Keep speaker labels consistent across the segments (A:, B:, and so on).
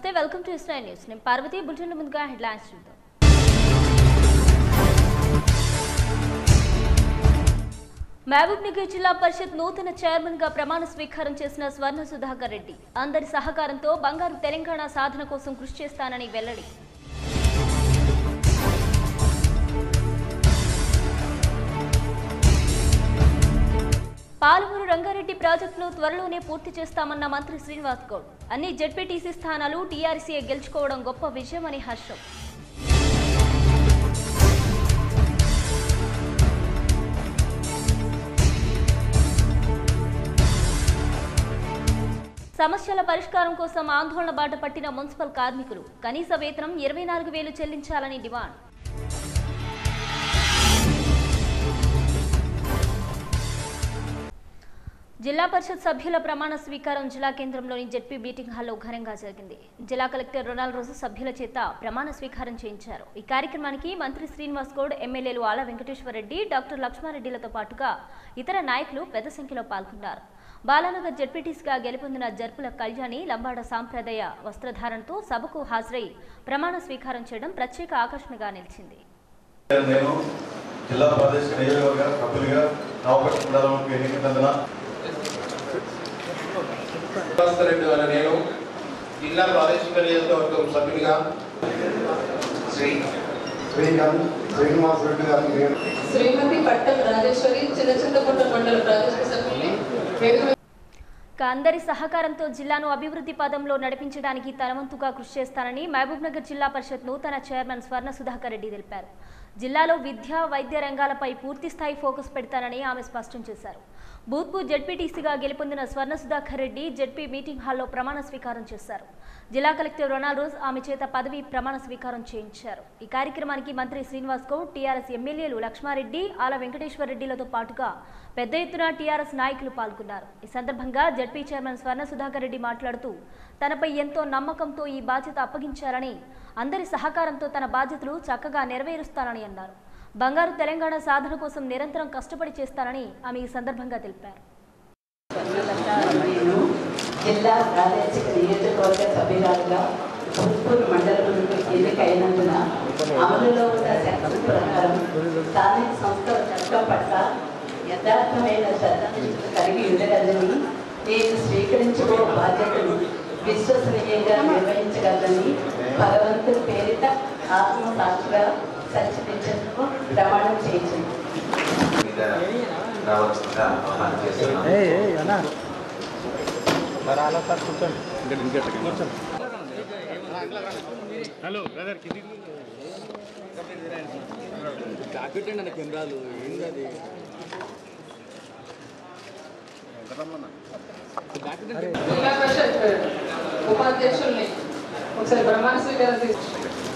A: నమస్తే welcome to ఇస్రా news నేను Parvati bulletin ముందుగా హెడ్లైన్స్ చూద్దాం మహబూబ్ నగర్ జిల్లా పరిషత్ నూతన చైర్మన్ గా ప్రమాణ స్వీకారం చేసిన స్వర్ణ సుధాకర్ రెడ్డి అందరి సహకారంతో బంగారు తెలంగాణ సాధన కోసం కృషి చేస్తానని వెల్లడి పాలమూరు రంగారెడ్డి ప్రాజెక్టును త్వరలోనే పూర్తి చేస్తామన్న మంత్రి శ్రీనివాస్ గౌడ్ అన్ని జెడ్పీటీసీ స్థానాలు టీఆర్సీఏ గెలుచుకోవడం గొప్ప విజయమని హర్షం సమస్యల పరిష్కారం కోసం ఆందోళన బాట పట్టిన మున్సిపల్ కార్మికులు కనీస వేతనం ఇరవై నాలుగు వేలు చెల్లించాలని డిమాండ్ జిల్లా పరిషత్ సభ్యుల ప్రమాణ స్వీకారం జిల్లా కేంద్రంలోని జెడ్పీ మీటింగ్ హాల్లో ఘనంగా జరిగింది జిల్లా కలెక్టర్ రొనాల్డ్ రోజు సభ్యుల చేత ప్రమాణ స్వీకారం చేయించారు ఈ కార్యక్రమానికి మంత్రి శ్రీనివాస్ గౌడ్ ఎమ్మెల్యేలు ఆల వెంకటేశ్వరరెడ్డి డాక్టర్ లక్ష్మారెడ్డిలతో పాటుగా ఇతర నాయకులు పెద్ద సంఖ్యలో పాల్గొన్నారు బాలానగర్ జెడ్పీటీసీగా గెలుపొందిన జర్పుల కళ్యాణి లంబాడ సాంప్రదాయ వస్త్రధారణతో సభకు హాజరై ప్రమాణ స్వీకారం చేయడం ప్రత్యేక ఆకర్షణగా నిలిచింది
B: నేను జిల్లా ప్రాదేశిక నియోజకవర్గ సభ్యులుగా నవపట్నం మండలంకి ఎన్నికైనందున
C: రెడ్డి అనే నేను జిల్లా ప్రాదేశిక నియోజకవర్గం సభ్యునిగా శ్రీ
D: శ్రీకాంత్ శ్రీనివాస్ రెడ్డి గారిని నేను
E: శ్రీమతి పట్టం రాజేశ్వరి చిన్న చింతకుంట మండల ప్రాదేశిక సభ్యుల్ని వేదిక
A: ఇక అందరి సహకారంతో జిల్లాను అభివృద్ధి పదంలో నడిపించడానికి తనవంతుగా కృషి చేస్తానని మహబూబ్నగర్ జిల్లా పరిషత్ నూతన చైర్మన్ స్వర్ణ సుధాకర్ రెడ్డి తెలిపారు జిల్లాలో విద్య వైద్య రంగాలపై పూర్తి స్థాయి ఫోకస్ పెడతానని ఆమె స్పష్టం చేశారు బూత్పూర్ జెడ్పీటీసీగా గెలుపొందిన స్వర్ణ సుధాకర్ రెడ్డి జెడ్పీ మీటింగ్ హాల్లో ప్రమాణ స్వీకారం చేశారు జిల్లా కలెక్టర్ రొనాల్డ్ రోజ్ ఆమె చేత పదవి ప్రమాణ స్వీకారం చేయించారు ఈ కార్యక్రమానికి మంత్రి శ్రీనివాస్ గౌడ్ టీఆర్ఎస్ ఎమ్మెల్యేలు లక్ష్మారెడ్డి ఆల వెంకటేశ్వర రెడ్డిలతో పాటుగా పెద్ద ఎత్తున టీఆర్ఎస్ నాయకులు పాల్గొన్నారు ఈ సందర్భంగా జడ్పీ చైర్మన్ స్వర్ణ సుధాకర్ రెడ్డి మాట్లాడుతూ తనపై ఎంతో నమ్మకంతో ఈ బాధ్యత అప్పగించారని అందరి సహకారంతో తన బాధ్యతలు చక్కగా నెరవేరుస్తానని అన్నారు బంగారు తెలంగాణ సాధన కోసం నిరంతరం కష్టపడి చేస్తానని ఆమె ఈ సందర్భంగా తెలిపారు
F: నేను జిల్లా ప్రాదేశిక నియోజకవర్గ సభ్యురాలుగా భూత్పూర్ మండలంలో ఎన్నికైనందున అమలులో ఉన్న చట్టం ప్రకారం స్థానిక సంస్థల చట్టం పట్ల యథార్థమైన శ్రద్ధ కలిగి ఉండగలని నేను స్వీకరించుకో బాధ్యతను విశ్వసనీయంగా నిర్వహించగలని భగవంతుడి పేరిట ఆత్మసాక్షిగా సత్యనించేందుకు ప్రమాణం చేయించింది
C: మీద రావాల్సిందిగా ఆహ్వానం చేస్తున్నాను
E: జిల్లా పరిషత్ ఉపాధ్యక్షుల్ని ఒకసారి ప్రమాణ స్వీకారం తీసు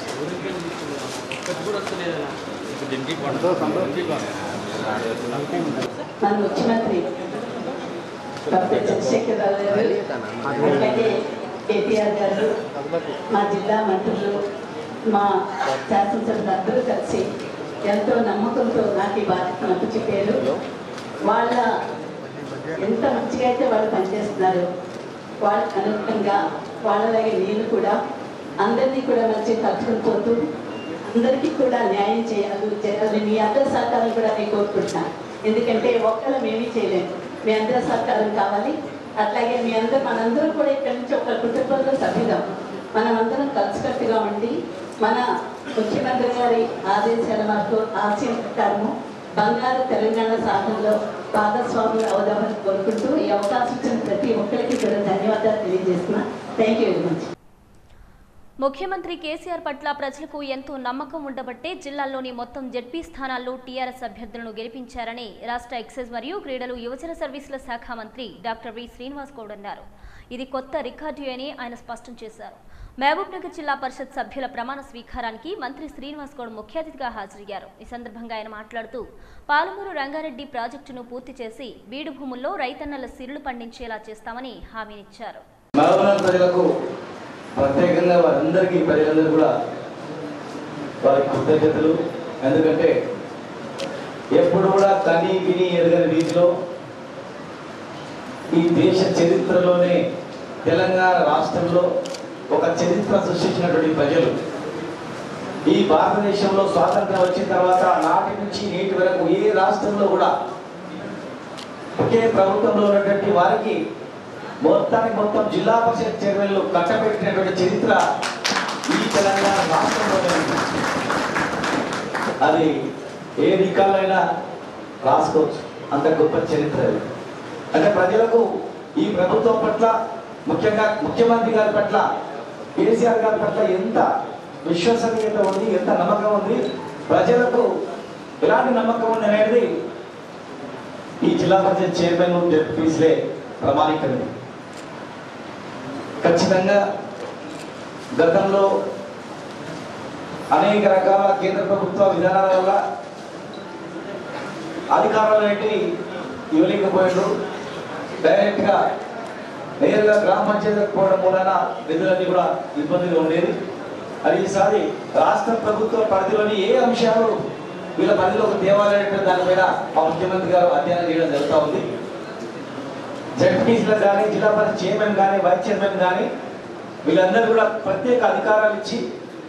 F: మన ముఖ్యమంత్రి డాక్టర్ చంద్రశేఖర్ రావు గారు అట్లాగే కేటీఆర్ గారు మా జిల్లా మంత్రులు మా శాసనసభ్యులు అందరూ కలిసి ఎంతో నమ్మకంతో నాకు ఈ బాధ్యతను అప్పచెప్పారు వాళ్ళ ఎంత మంచిగా అయితే వాళ్ళు పనిచేస్తున్నారు వాళ్ళకి అనుగుణంగా వాళ్ళలాగే నేను కూడా అందరినీ కూడా మంచిగా కలుపుకొని పోతూ అందరికీ కూడా న్యాయం చేయాలి చేయాలి మీ అందరి సహకారం కూడా నేను కోరుకుంటున్నాను ఎందుకంటే ఒక్కళ్ళం ఏమీ చేయలేము మీ అందరి సహకారం కావాలి అట్లాగే మీ అందరూ మనందరం కూడా ఇక్కడి నుంచి ఒక కుటుంబంలో సభ్యులం మనం అందరం కలిసికట్టుగా ఉండి మన ముఖ్యమంత్రి గారి ఆదేశాల మేరకు ఆశయం ప్రకారము బంగారు తెలంగాణ సాధనలో భాగస్వాములు అవుదామని కోరుకుంటూ ఈ అవకాశం ఇచ్చిన ప్రతి ఒక్కరికి కూడా ధన్యవాదాలు తెలియజేస్తున్నా థ్యాంక్ యూ వెరీ మచ్
A: ముఖ్యమంత్రి కేసీఆర్ పట్ల ప్రజలకు ఎంతో నమ్మకం ఉండబట్టే జిల్లాల్లోని మొత్తం జెడ్పీ స్థానాల్లో టీఆర్ఎస్ అభ్యర్థులను గెలిపించారని రాష్ట్ర ఎక్సైజ్ మరియు క్రీడలు యువజన సర్వీసుల శాఖ మంత్రి డాక్టర్ వి శ్రీనివాస్ గౌడ్ అన్నారు ఇది కొత్త రికార్డు అని ఆయన స్పష్టం చేశారు మహబూబ్ నగర్ జిల్లా పరిషత్ సభ్యుల ప్రమాణ స్వీకారానికి మంత్రి శ్రీనివాస్ గౌడ్ ముఖ్య అతిథిగా హాజరయ్యారు ఈ సందర్భంగా ఆయన మాట్లాడుతూ పాలమూరు రంగారెడ్డి ప్రాజెక్టును పూర్తి చేసి బీడు భూముల్లో రైతన్నల సిరులు పండించేలా చేస్తామని హామీనిచ్చారు
G: మహబూబ్నగర్ ప్రజలకు ప్రత్యేకంగా వారందరికీ ప్రజలందరూ కూడా వారికి కృతజ్ఞతలు ఎందుకంటే ఎప్పుడు కూడా కని విని ఎరగని రీతిలో ఈ దేశ చరిత్రలోనే తెలంగాణ రాష్ట్రంలో ఒక చరిత్ర సృష్టించినటువంటి ప్రజలు ఈ భారతదేశంలో స్వాతంత్రం వచ్చిన తర్వాత నాటి నుంచి నేటి వరకు ఏ రాష్ట్రంలో కూడా ఒకే ప్రభుత్వంలో ఉన్నటువంటి వారికి మొత్తానికి మొత్తం జిల్లా పరిషత్ చైర్మన్లు కట్టబెట్టినటువంటి చరిత్ర ఈ తెలంగాణ రాష్ట్రంలోనే ఉంది. అది ఏ రికార్డులైనా రాసుకోవచ్చు అంత గొప్ప చరిత్ర అది అంటే ప్రజలకు ఈ ప్రభుత్వం పట్ల ముఖ్యంగా ముఖ్యమంత్రి గారి పట్ల కేసీఆర్ గారి పట్ల ఎంత విశ్వసనీయత ఉంది ఎంత నమ్మకం ఉంది ప్రజలకు ఎలాంటి నమ్మకం ఉంది అనేది ఈ జిల్లా పరిషత్ చైర్మన్ డిప్యూటీస్లే ప్రమాణికరింది ఖచ్చితంగా గతంలో అనేక రకాల కేంద్ర ప్రభుత్వ విధానాల వల్ల అధికారాలు ఏంటి ఇవ్వలేకపోయాడు డైరెక్ట్గా నేరుగా గ్రామ పంచాయతీలకు పోవడం మూలన నిధులన్నీ కూడా ఇబ్బందిగా ఉండేది అది ఈసారి రాష్ట్ర ప్రభుత్వ పరిధిలోని ఏ అంశాలు వీళ్ళ పరిధిలోకి తేవాలనే దానిపైన మా ముఖ్యమంత్రి గారు అధ్యయనం చేయడం జరుగుతూ ఉంది జడ్పీసీలకు కానీ జిల్లా పరిషత్ చైర్మన్ కానీ వైస్ చైర్మన్ కానీ వీళ్ళందరూ కూడా ప్రత్యేక అధికారాలు ఇచ్చి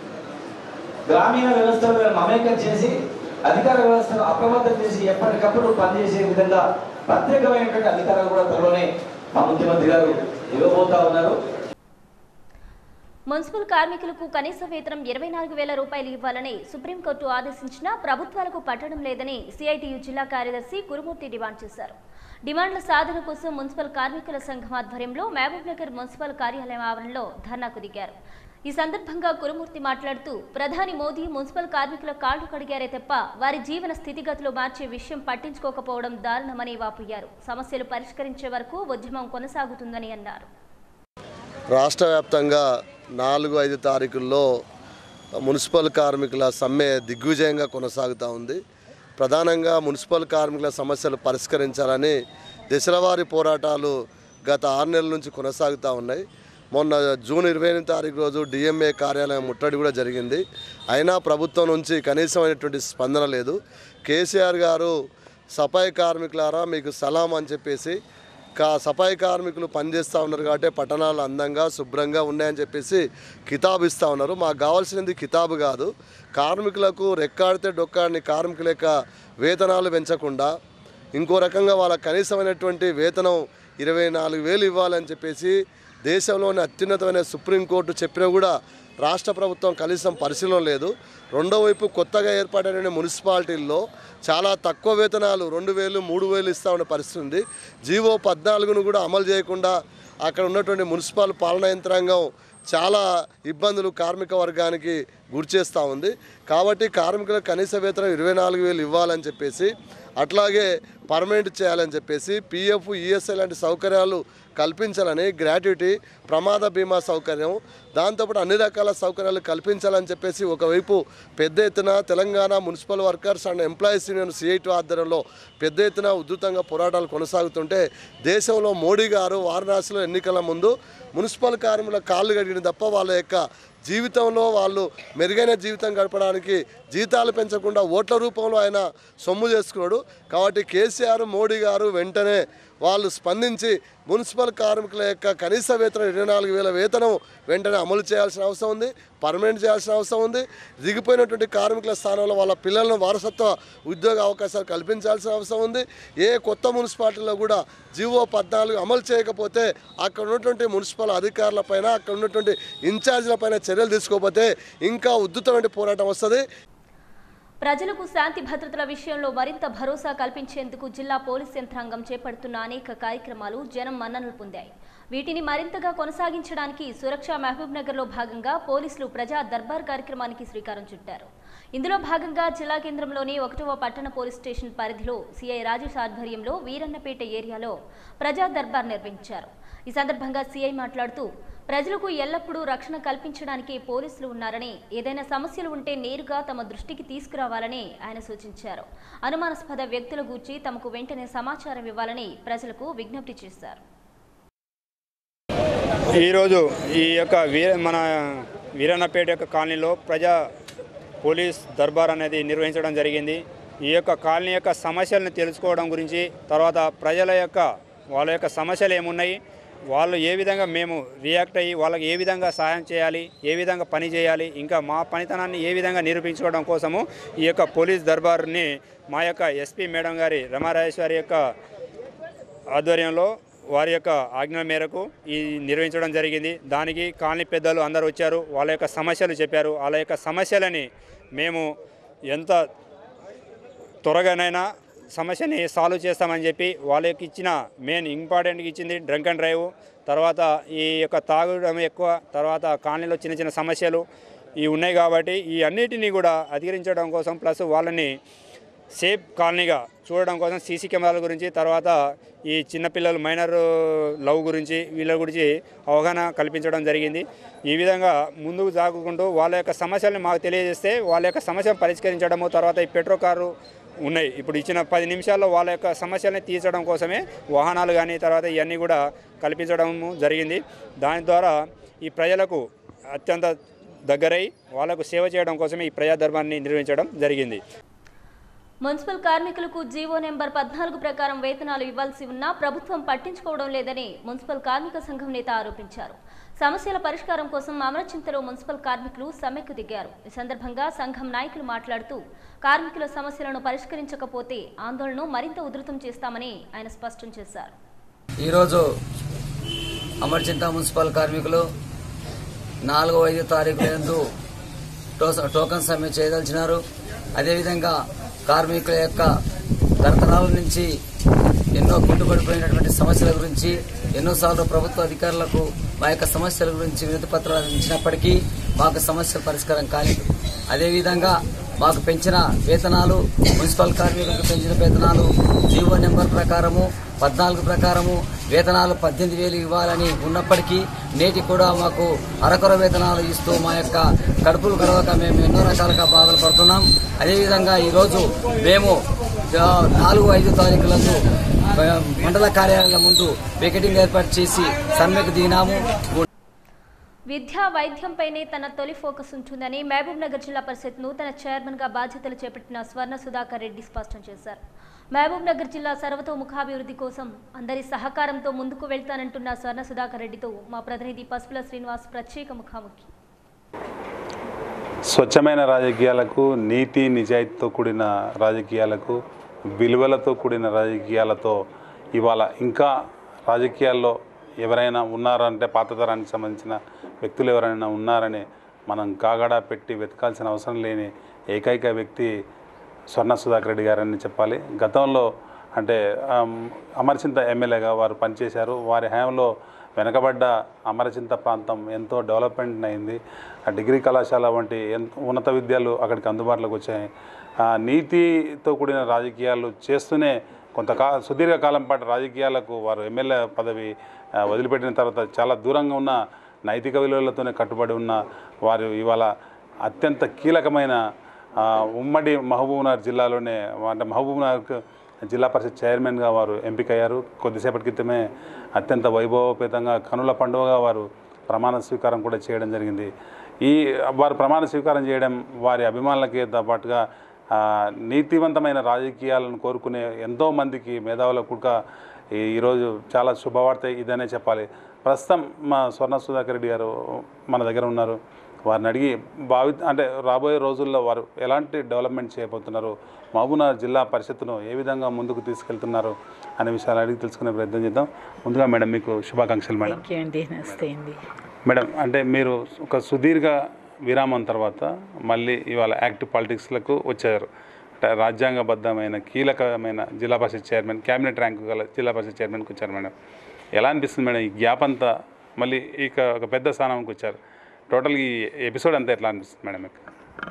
G: గ్రామీణ వ్యవస్థను వీళ్ళని మమేకం చేసి అధికార వ్యవస్థను అప్రమత్తం చేసి ఎప్పటికప్పుడు పనిచేసే విధంగా ప్రత్యేకమైనటువంటి అధికారాలు కూడా త్వరలోనే మా ముఖ్యమంత్రి గారు ఇవ్వబోతా ఉన్నారు
A: మున్సిపల్ కార్మికులకు కనీస వేతనం ఇరవై నాలుగు వేల రూపాయలు ఇవ్వాలని సుప్రీంకోర్టు ఆదేశించినా ప్రభుత్వాలకు పట్టడం లేదని సిఐటియు జిల్లా కార్యదర్శి గురుమూర్తి డిమాండ్ చేశారు డిమాండ్ల సాధన కోసం మున్సిపల్ కార్మికుల సంఘం ఆధ్వర్యంలో మహబూబ్నగర్ మున్సిపల్ కార్యాలయం ఆవరణలో ధర్నాకు దిగారు ఈ సందర్భంగా కురుమూర్తి మాట్లాడుతూ ప్రధాని మోదీ మున్సిపల్ కార్మికుల కాళ్లు కడిగారే తప్ప వారి జీవన స్థితిగతులు మార్చే విషయం పట్టించుకోకపోవడం దారుణమని వాపోయారు సమస్యలు పరిష్కరించే వరకు ఉద్యమం కొనసాగుతుందని అన్నారు
H: రాష్ట్ర వ్యాప్తంగా నాలుగు ఐదు తారీఖుల్లో మున్సిపల్ కార్మికుల సమ్మె దిగ్విజయంగా కొనసాగుతూ ఉంది ప్రధానంగా మున్సిపల్ కార్మికుల సమస్యలు పరిష్కరించాలని దశలవారీ పోరాటాలు గత ఆరు నెలల నుంచి కొనసాగుతూ ఉన్నాయి మొన్న జూన్ ఇరవై ఎనిమిది తారీఖు రోజు డిఎంఏ కార్యాలయం ముట్టడి కూడా జరిగింది అయినా ప్రభుత్వం నుంచి కనీసమైనటువంటి స్పందన లేదు కేసీఆర్ గారు సఫాయి కార్మికులారా మీకు సలాం అని చెప్పేసి కా సఫాయి కార్మికులు పనిచేస్తూ ఉన్నారు కాబట్టి పట్టణాలు అందంగా శుభ్రంగా ఉన్నాయని చెప్పేసి కితాబు ఇస్తూ ఉన్నారు మాకు కావాల్సినది కితాబు కాదు కార్మికులకు రెక్కాడితే డొక్కాడిని కార్మికుల యొక్క వేతనాలు పెంచకుండా ఇంకో రకంగా వాళ్ళ కనీసమైనటువంటి వేతనం ఇరవై నాలుగు వేలు ఇవ్వాలని చెప్పేసి దేశంలోని అత్యున్నతమైన సుప్రీంకోర్టు చెప్పినా కూడా రాష్ట్ర ప్రభుత్వం కనీసం పరిశీలన లేదు రెండో వైపు కొత్తగా ఏర్పాటైన మున్సిపాలిటీల్లో చాలా తక్కువ వేతనాలు రెండు వేలు మూడు వేలు ఇస్తా ఉన్న పరిస్థితి ఉంది జీవో పద్నాలుగును కూడా అమలు చేయకుండా అక్కడ ఉన్నటువంటి మున్సిపల్ పాలనా యంత్రాంగం చాలా ఇబ్బందులు కార్మిక వర్గానికి గురిచేస్తూ ఉంది కాబట్టి కార్మికులకు కనీస వేతనం ఇరవై నాలుగు వేలు ఇవ్వాలని చెప్పేసి అట్లాగే పర్మనెంట్ చేయాలని చెప్పేసి పిఎఫ్ ఈఎస్ఐ లాంటి సౌకర్యాలు కల్పించాలని గ్రాట్యుటీ ప్రమాద బీమా సౌకర్యం దాంతోపాటు అన్ని రకాల సౌకర్యాలు కల్పించాలని చెప్పేసి ఒకవైపు పెద్ద ఎత్తున Telangana municipal workers and employees union CIT ఆధ్వర్యంలో పెద్ద ఎత్తున ఉధృతంగా పోరాటాలు కొనసాగుతుంటే దేశంలో మోడీ గారు వారణాసిలో ఎన్నికల ముందు మున్సిపల్ కార్మికుల కాళ్ళు కడిగిన తప్ప వాళ్ళ యొక్క జీవితంలో వాళ్ళు మెరుగైన జీవితం గడపడానికి జీతాలు పెంచకుండా ఓట్ల రూపంలో ఆయన సొమ్ము చేసుకున్నాడు కాబట్టి కేసీఆర్ మోడీ గారు వెంటనే వాళ్ళు స్పందించి మున్సిపల్ కార్మికుల యొక్క కనీస వేతనం ఇరవై నాలుగు వేల వేతనం వెంటనే అమలు చేయాల్సిన అవసరం ఉంది పర్మనెంట్ చేయాల్సిన అవసరం ఉంది దిగిపోయినటువంటి కార్మికుల స్థానంలో వాళ్ళ పిల్లలను వారసత్వ ఉద్యోగ అవకాశాలు కల్పించాల్సిన అవసరం ఉంది ఏ కొత్త మున్సిపాలిటీలో కూడా జీవో పద్నాలుగు అమలు చేయకపోతే అక్కడ ఉన్నటువంటి మున్సిపల్ అధికారులపైన అక్కడ ఉన్నటువంటి ఇన్ఛార్జీలపైన చర్యలు తీసుకోకపోతే ఇంకా ఉద్ధృతమైన పోరాటం వస్తుంది
A: ప్రజలకు శాంతి భద్రతల విషయంలో మరింత భరోసా కల్పించేందుకు జిల్లా పోలీస్ యంత్రాంగం చేపడుతున్న అనేక కార్యక్రమాలు జనం మన్ననలు పొందాయి వీటిని మరింతగా కొనసాగించడానికి సురక్ష మహబూబ్ నగర్లో భాగంగా పోలీసులు ప్రజా దర్బార్ కార్యక్రమానికి శ్రీకారం చుట్టారు ఇందులో భాగంగా జిల్లా కేంద్రంలోని ఒకటవ పట్టణ పోలీస్ స్టేషన్ పరిధిలో సిఐ రాజేష్ ఆధ్వర్యంలో వీరన్నపేట ఏరియాలో ప్రజా దర్బార్ నిర్వహించారు ఈ సందర్భంగా సిఐ మాట్లాడుతూ ప్రజలకు ఎల్లప్పుడూ రక్షణ కల్పించడానికి పోలీసులు ఉన్నారని ఏదైనా సమస్యలు ఉంటే నేరుగా తమ దృష్టికి తీసుకురావాలని ఆయన సూచించారు అనుమానాస్పద వ్యక్తుల గూర్చి తమకు వెంటనే సమాచారం ఇవ్వాలని ప్రజలకు విజ్ఞప్తి చేశారు
I: ఈరోజు ఈ యొక్క వీర మన వీరన్నపేట యొక్క కాలనీలో ప్రజా పోలీస్ దర్బార్ అనేది నిర్వహించడం జరిగింది ఈ యొక్క కాలనీ యొక్క సమస్యలను తెలుసుకోవడం గురించి తర్వాత ప్రజల యొక్క వాళ్ళ యొక్క సమస్యలు ఏమున్నాయి వాళ్ళు ఏ విధంగా మేము రియాక్ట్ అయ్యి వాళ్ళకి ఏ విధంగా సహాయం చేయాలి ఏ విధంగా పని చేయాలి ఇంకా మా పనితనాన్ని ఏ విధంగా నిరూపించుకోవడం కోసము ఈ యొక్క పోలీస్ దర్బార్ని మా యొక్క ఎస్పీ మేడం గారి రమారాజేశ్వరి యొక్క ఆధ్వర్యంలో వారి యొక్క ఆజ్ఞ మేరకు ఈ నిర్వహించడం జరిగింది దానికి కాలనీ పెద్దలు అందరూ వచ్చారు వాళ్ళ యొక్క సమస్యలు చెప్పారు వాళ్ళ యొక్క సమస్యలని మేము ఎంత త్వరగానైనా సమస్యని సాల్వ్ చేస్తామని చెప్పి వాళ్ళకి ఇచ్చిన మెయిన్ ఇంపార్టెంట్గా ఇచ్చింది డ్రంక్ అండ్ డ్రైవ్ తర్వాత ఈ యొక్క తాగడం ఎక్కువ తర్వాత కాలనీలో చిన్న చిన్న సమస్యలు ఇవి ఉన్నాయి కాబట్టి ఈ అన్నిటినీ కూడా అధిగరించడం కోసం ప్లస్ వాళ్ళని సేఫ్ కాలనీగా చూడడం కోసం సీసీ కెమెరాల గురించి తర్వాత ఈ చిన్నపిల్లలు మైనర్ లవ్ గురించి వీళ్ళ గురించి అవగాహన కల్పించడం జరిగింది ఈ విధంగా ముందుకు సాగుకుంటూ వాళ్ళ యొక్క సమస్యల్ని మాకు తెలియజేస్తే వాళ్ళ యొక్క సమస్యను పరిష్కరించడము తర్వాత ఈ పెట్రో కారు ఉన్నాయి ఇప్పుడు ఇచ్చిన పది నిమిషాల్లో వాళ్ళ యొక్క సమస్యల్ని తీర్చడం కోసమే వాహనాలు కానీ తర్వాత ఇవన్నీ కూడా కల్పించడం జరిగింది దాని ద్వారా ఈ ప్రజలకు అత్యంత దగ్గరై వాళ్ళకు సేవ చేయడం కోసమే ఈ ప్రజా దర్బార్ని నిర్వహించడం జరిగింది
A: మున్సిపల్ కార్మికులకు జీవో నెంబర్ పద్నాలుగు ప్రకారం వేతనాలు ఇవ్వాల్సి ఉన్నా ప్రభుత్వం పట్టించుకోవడం లేదని మున్సిపల్ కార్మిక సంఘం నేత ఆరోపించారు సమస్యల పరిష్కారం కోసం అమరచింతలో మున్సిపల్ కార్మికులు సమ్మెకు దిగారు ఈ సందర్భంగా సంఘం నాయకులు మాట్లాడుతూ కార్మికుల సమస్యలను పరిష్కరించకపోతే ఆందోళనను మరింత ఉధృతం చేస్తామని ఆయన స్పష్టం చేశారు
J: ఈరోజు అమర్చింత మున్సిపల్ కార్మికులు నాలుగో ఐదో తారీఖు నందు టో- టోకన్ సమ్మె చేయదలిచినారు అదేవిధంగా కార్మికుల యొక్క తరతరాల నుంచి ఎన్నో కుంటుపడిపోయినటువంటి సమస్యల గురించి ఎన్నోసార్లు ప్రభుత్వ అధికారులకు మా యొక్క సమస్యల గురించి వినతి పత్రాలు ఇచ్చినప్పటికీ మాకు సమస్యల పరిష్కారం కాలేదు అదేవిధంగా మాకు పెంచిన వేతనాలు మున్సిపల్ కార్మికులకు పెంచిన వేతనాలు జీవో నెంబర్ ప్రకారము పద్నాలుగు ప్రకారము వేతనాలు పద్దెనిమిది వేలు ఇవ్వాలని ఉన్నప్పటికీ నేటి కూడా మాకు అరకొర వేతనాలు ఇస్తూ మా యొక్క కడుపులు గడవక మేము ఎన్నో రకాలుగా బాధలు పడుతున్నాం అదేవిధంగా ఈరోజు మేము ఆ, నాలుగు ఐదు తారీఖులందు ఆ, మండల కార్యాలయాల ముందు వికెటింగ్ ఏర్పాటు చేసి సమ్మెకు దిగినాము
A: విద్యా వైద్యంపైనే తన తొలి ఫోకస్ ఉంటుందని మహబూబ్ నగర్ జిల్లా పరిషత్ నూతన చైర్మన్ గా బాధ్యతలు చేపట్టిన స్వర్ణ సుధాకర్ రెడ్డి స్పష్టం చేశారు మహబూబ్ నగర్ జిల్లా సర్వతోముఖాభివృద్ధి కోసం అందరి సహకారంతో ముందుకు వెళ్తానంటున్న స్వర్ణ సుధాకర్ రెడ్డితో మా ప్రతినిధి పసుపుల శ్రీనివాస్ ప్రత్యేక ముఖాముఖి
K: స్వచ్ఛమైన రాజకీయాలకు నీతి నిజాయితీతో కూడిన రాజకీయాలకు విలువలతో కూడిన రాజకీయాలతో ఇవాళ ఇంకా రాజకీయాల్లో ఎవరైనా ఉన్నారంటే పాత తరానికి సంబంధించిన వ్యక్తులు ఎవరైనా ఉన్నారని మనం కాగడా పెట్టి వెతకాల్సిన అవసరం లేని ఏకైక వ్యక్తి స్వర్ణ సుధాకర్ రెడ్డి గారని చెప్పాలి గతంలో అంటే ఆమ్, అమరచింత ఎమ్మెల్యేగా వారు పనిచేశారు వారి హయాంలో వెనకబడ్డ అమరచింత ప్రాంతం ఎంతో డెవలప్మెంట్ అయింది ఆ డిగ్రీ కళాశాల వంటి ఎంత ఉన్నత విద్యలు అక్కడికి అందుబాటులోకి వచ్చాయి ఆ, నీతితో కూడిన రాజకీయాలు చేస్తూనే కొంతకా సుదీర్ఘ కాలం పాటు రాజకీయాలకు వారు ఎమ్మెల్యే పదవి ఆ, వదిలిపెట్టిన తర్వాత చాలా దూరంగా ఉన్న నైతిక విలువలతోనే కట్టుబడి ఉన్న వారు ఇవాళ అత్యంత కీలకమైన ఆ, ఉమ్మడి మహబూబ్నగర్ జిల్లాలోనే అంటే మహబూబ్నగర్ జిల్లా పరిషత్ చైర్మన్గా వారు ఎంపికయ్యారు కొద్దిసేపటి క్రితమే అత్యంత వైభవపేతంగా కనుల పండుగగా వారు ప్రమాణ స్వీకారం కూడా చేయడం జరిగింది ఈ వారు ప్రమాణ స్వీకారం చేయడం వారి అభిమానులకి పాటుగా ఆ, నీతివంతమైన రాజకీయాలను కోరుకునే ఎంతో మందికి మేధావులకు కూడా ఈ- ఈరోజు చాలా శుభవార్త ఇదనే చెప్పాలి ప్రస్తుతం మా స్వర్ణ సుధాకర్ రెడ్డి గారు మన దగ్గర ఉన్నారు వారిని అడిగి భావి అంటే రాబోయే రోజుల్లో వారు ఎలాంటి డెవలప్మెంట్ చేయబోతున్నారు మహబూబ్నగర్ జిల్లా పరిషత్తును ఏ విధంగా ముందుకు తీసుకెళ్తున్నారు అనే విషయాలు అడిగి తెలుసుకునే ప్రయత్నం చేద్దాం ముందుగా మేడం మీకు శుభాకాంక్షలు మేడం
L: థ్యాంక్ యూ అండి నమస్తే అండి
K: మేడం అంటే మీరు ఒక సుదీర్ఘ విరామం తర్వాత మళ్ళీ ఇవాళ యాక్టివ్ పాలిటిక్స్లకు వచ్చారు అంటే రాజ్యాంగబద్ధమైన కీలకమైన జిల్లా పరిషత్ చైర్మన్ క్యాబినెట్ ర్యాంకు గల జిల్లా పరిషత్ చైర్మన్కి వచ్చారు మేడం ఎలా అనిపిస్తుంది మేడం ఈ గ్యాప్ అంతా మళ్ళీ ఇక ఒక పెద్ద స్థానంకి వచ్చారు టోటల్ ఈ ఎపిసోడ్ అంతా ఎట్లా అనిపిస్తుంది మేడం మీకు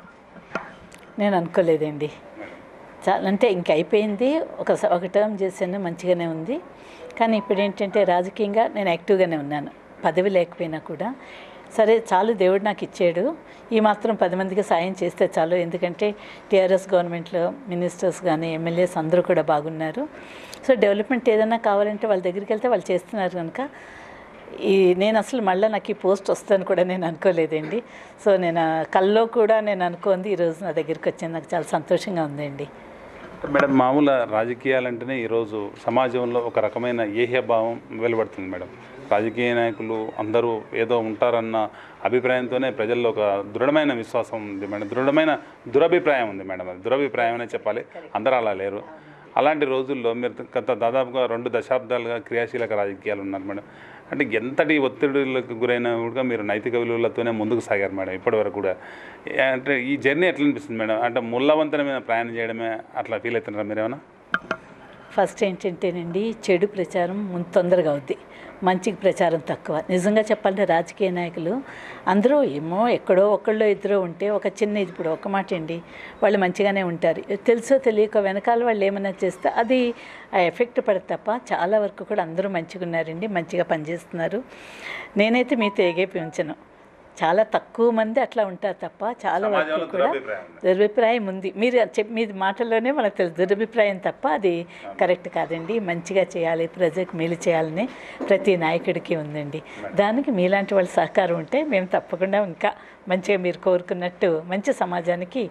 L: నేను అనుకోలేదండి చాలా అంటే ఇంక అయిపోయింది ఒక స- ఒక టర్మ్ చేశాను మంచిగానే ఉంది కానీ ఇప్పుడు ఏంటంటే రాజకీయంగా నేను యాక్టివ్గానే ఉన్నాను పదవి లేకపోయినా కూడా సరే చాలు దేవుడు నాకు ఇచ్చాడు ఈ మాత్రం పది మందికి సాయం చేస్తే చాలు ఎందుకంటే టీఆర్ఎస్ గవర్నమెంట్లో మినిస్టర్స్ కానీ ఎమ్మెల్యేస్ అందరూ కూడా బాగున్నారు సో డెవలప్మెంట్ ఏదైనా కావాలంటే వాళ్ళ దగ్గరికి వెళ్తే వాళ్ళు చేస్తున్నారు కనుక ఈ నేను అసలు మళ్ళీ నాకు ఈ పోస్ట్ వస్తుందని కూడా నేను అనుకోలేదండి సో నేను ఆ కల్లో కూడా నేను అనుకోంది ఈరోజు నా దగ్గరికి వచ్చింది నాకు చాలా సంతోషంగా ఉందండి
K: మేడం మామూలు రాజకీయాలంటేనే ఈరోజు సమాజంలో ఒక రకమైన ఏహ్య భావం వెలువడుతుంది మేడం రాజకీయ నాయకులు అందరూ ఏదో ఉంటారన్న అభిప్రాయంతోనే ప్రజల్లో ఒక దృఢమైన విశ్వాసం ఉంది మేడం దృఢమైన దురభిప్రాయం ఉంది మేడం అది దురభిప్రాయం అనే చెప్పాలి అందరూ అలా లేరు అలాంటి రోజుల్లో మీరు గత దాదాపుగా రెండు దశాబ్దాలుగా క్రియాశీలక రాజకీయాలు ఉన్నారు మేడం అంటే ఎంతటి ఒత్తిడులకు గురైనా కూడా మీరు నైతిక విలువలతోనే ముందుకు సాగారు మేడం ఇప్పటివరకు కూడా ఏ- అంటే ఈ జర్నీ ఎట్లా అనిపిస్తుంది మేడం అంటే ముళ్ళవంతన మీద ప్రయాణం చేయడమే అట్లా ఫీల్ అవుతున్నారా మీరు ఏమైనా
L: ఫస్ట్ ఏంటంటేనండి చెడు ప్రచారం ముందు తొందరగా అవుద్ది మంచికి ప్రచారం తక్కువ నిజంగా చెప్పాలంటే రాజకీయ నాయకులు అందరూ ఏమో ఎక్కడో ఒకళ్ళో ఇద్దరు ఉంటే ఒక చిన్న ఇప్పుడు ఒక మాట అండి వాళ్ళు మంచిగానే ఉంటారు తెలుసో తెలియక వెనకాల వాళ్ళు ఏమైనా చేస్తే అది ఆ ఎఫెక్ట్ పడదు తప్ప చాలా వరకు కూడా అందరూ మంచిగా ఉన్నారండి మంచిగా పనిచేస్తున్నారు నేనైతే మీతో ఏగేపి ఉంచను చాలా తక్కువ మంది అట్లా ఉంటారు తప్ప చాలా వరకు
K: సమాజంలో
L: కూడా
K: దురభిప్రాయం ఉంది.
L: దురభిప్రాయం ఉంది మీరు చెప్ మీ మాటల్లోనే మనకు తెలుసు దురభిప్రాయం తప్ప అది కరెక్ట్ కాదండి మంచిగా చేయాలి ప్రజలకు మేలు చేయాలని ప్రతి నాయకుడికి ఉందండి దానికి మీలాంటి వాళ్ళ సహకారం ఉంటే మేము తప్పకుండా ఇంకా మంచిగా మీరు కోరుకున్నట్టు మంచి సమాజానికి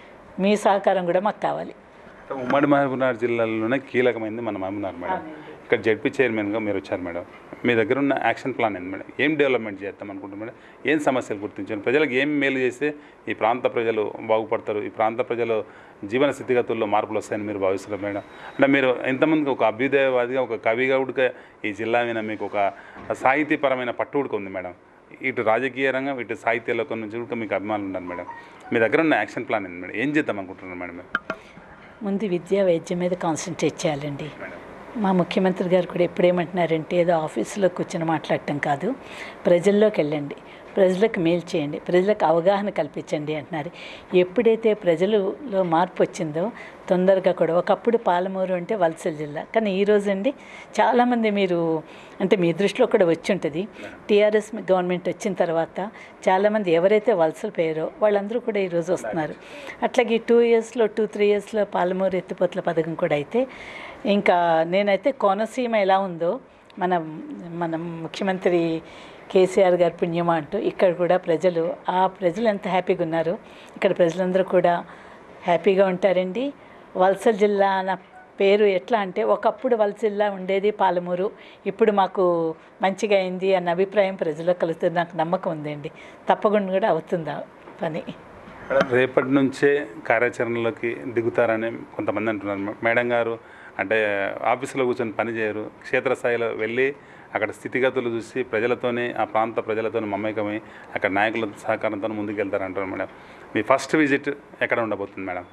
L: మీ సహకారం కూడా మాకు కావాలి
K: ఉమ్మడి మహబూబ్నగర్ జిల్లాలోనే కీలకమైంది మన మహబూబ్నగర్ మేడం ఇక్కడ జడ్పీ చైర్మన్గా మీరు వచ్చారు మేడం మీ దగ్గర ఉన్న యాక్షన్ ప్లాన్ ఏంది మేడం ఏం డెవలప్మెంట్ చేద్దాం అనుకుంటున్నారు మేడం ఏం సమస్యలు గుర్తించారు ప్రజలకు ఏం మేలు చేస్తే ఈ ప్రాంత ప్రజలు బాగుపడతారు ఈ ప్రాంత ప్రజలు జీవన స్థితిగతుల్లో మార్పులు వస్తాయని మీరు భావిస్తున్నారు మేడం అంటే మీరు ఎంతమందికి ఒక అభ్యుదయవాదిగా ఒక కవిగా ఉడక ఈ జిల్లా మీద మీకు ఒక సాహితీపరమైన పట్టు ఉడక ఉంది మేడం ఇటు రాజకీయ రంగం ఇటు సాహిత్య లోకం నుంచి కూడా మీకు అభిమానులు ఉన్నారు మేడం మీ దగ్గర ఉన్న యాక్షన్ ప్లాన్ ఏంది మేడం ఏం చేద్దాం అనుకుంటున్నారు మేడం మీరు?
L: ముందు విద్య వైద్యం మీద కాన్సన్ట్రేట్ చేయాలండి మా ముఖ్యమంత్రి గారు కూడా ఎప్పుడేమంటున్నారంటే ఏదో ఆఫీసులో కూర్చొని మాట్లాడటం కాదు ప్రజల్లోకి వెళ్ళండి ప్రజలకు మేలు చేయండి ప్రజలకు అవగాహన కల్పించండి అంటున్నారు ఎప్పుడైతే ప్రజలలో మార్పు వచ్చిందో తొందరగా కూడా ఒకప్పుడు పాలమూరు అంటే వలసల జిల్లా కానీ ఈ రోజు అండి చాలామంది మీరు అంటే మీ దృష్టిలో కూడా వచ్చి ఉంటుంది టీఆర్ఎస్ గవర్నమెంట్ వచ్చిన తర్వాత చాలామంది ఎవరైతే వలసలు పోయారో వాళ్ళందరూ కూడా ఈరోజు వస్తున్నారు అట్లాగే టూ ఇయర్స్లో టూ త్రీ ఇయర్స్లో పాలమూరు ఎత్తిపోతల పథకం కూడా అయితే ఇంకా నేనైతే కోనసీమ ఎలా ఉందో మన మన ముఖ్యమంత్రి కేసీఆర్ గారి పుణ్యమా అంటూ ఇక్కడ కూడా ప్రజలు ఆ ప్రజలు ఎంత హ్యాపీగా ఉన్నారు ఇక్కడ ప్రజలందరూ కూడా హ్యాపీగా ఉంటారండి వలస జిల్లా అన్న పేరు ఎట్లా అంటే ఒకప్పుడు వలస జిల్లా ఉండేది పాలమూరు ఇప్పుడు మాకు మంచిగా అయింది అన్న అభిప్రాయం ప్రజల్లో కలుగుతుంది నాకు నమ్మకం ఉందండి తప్పకుండా కూడా అవుతుంది ఆ పని
K: మేడం రేపటి నుంచే కార్యాచరణలోకి దిగుతారని కొంతమంది అంటున్నారు మే- మేడం గారు అంటే ఆఫీసులో కూర్చొని పని చేయరు క్షేత్రస్థాయిలో వెళ్ళి అక్కడ స్థితిగతులు చూసి ప్రజలతోనే ఆ ప్రాంత ప్రజలతోనే మమేకమై అక్కడ నాయకుల సహకారంతో ముందుకెళ్తారంటారు మేడం మీ ఫస్ట్ విజిట్ ఎక్కడ ఉండబోతుంది మేడం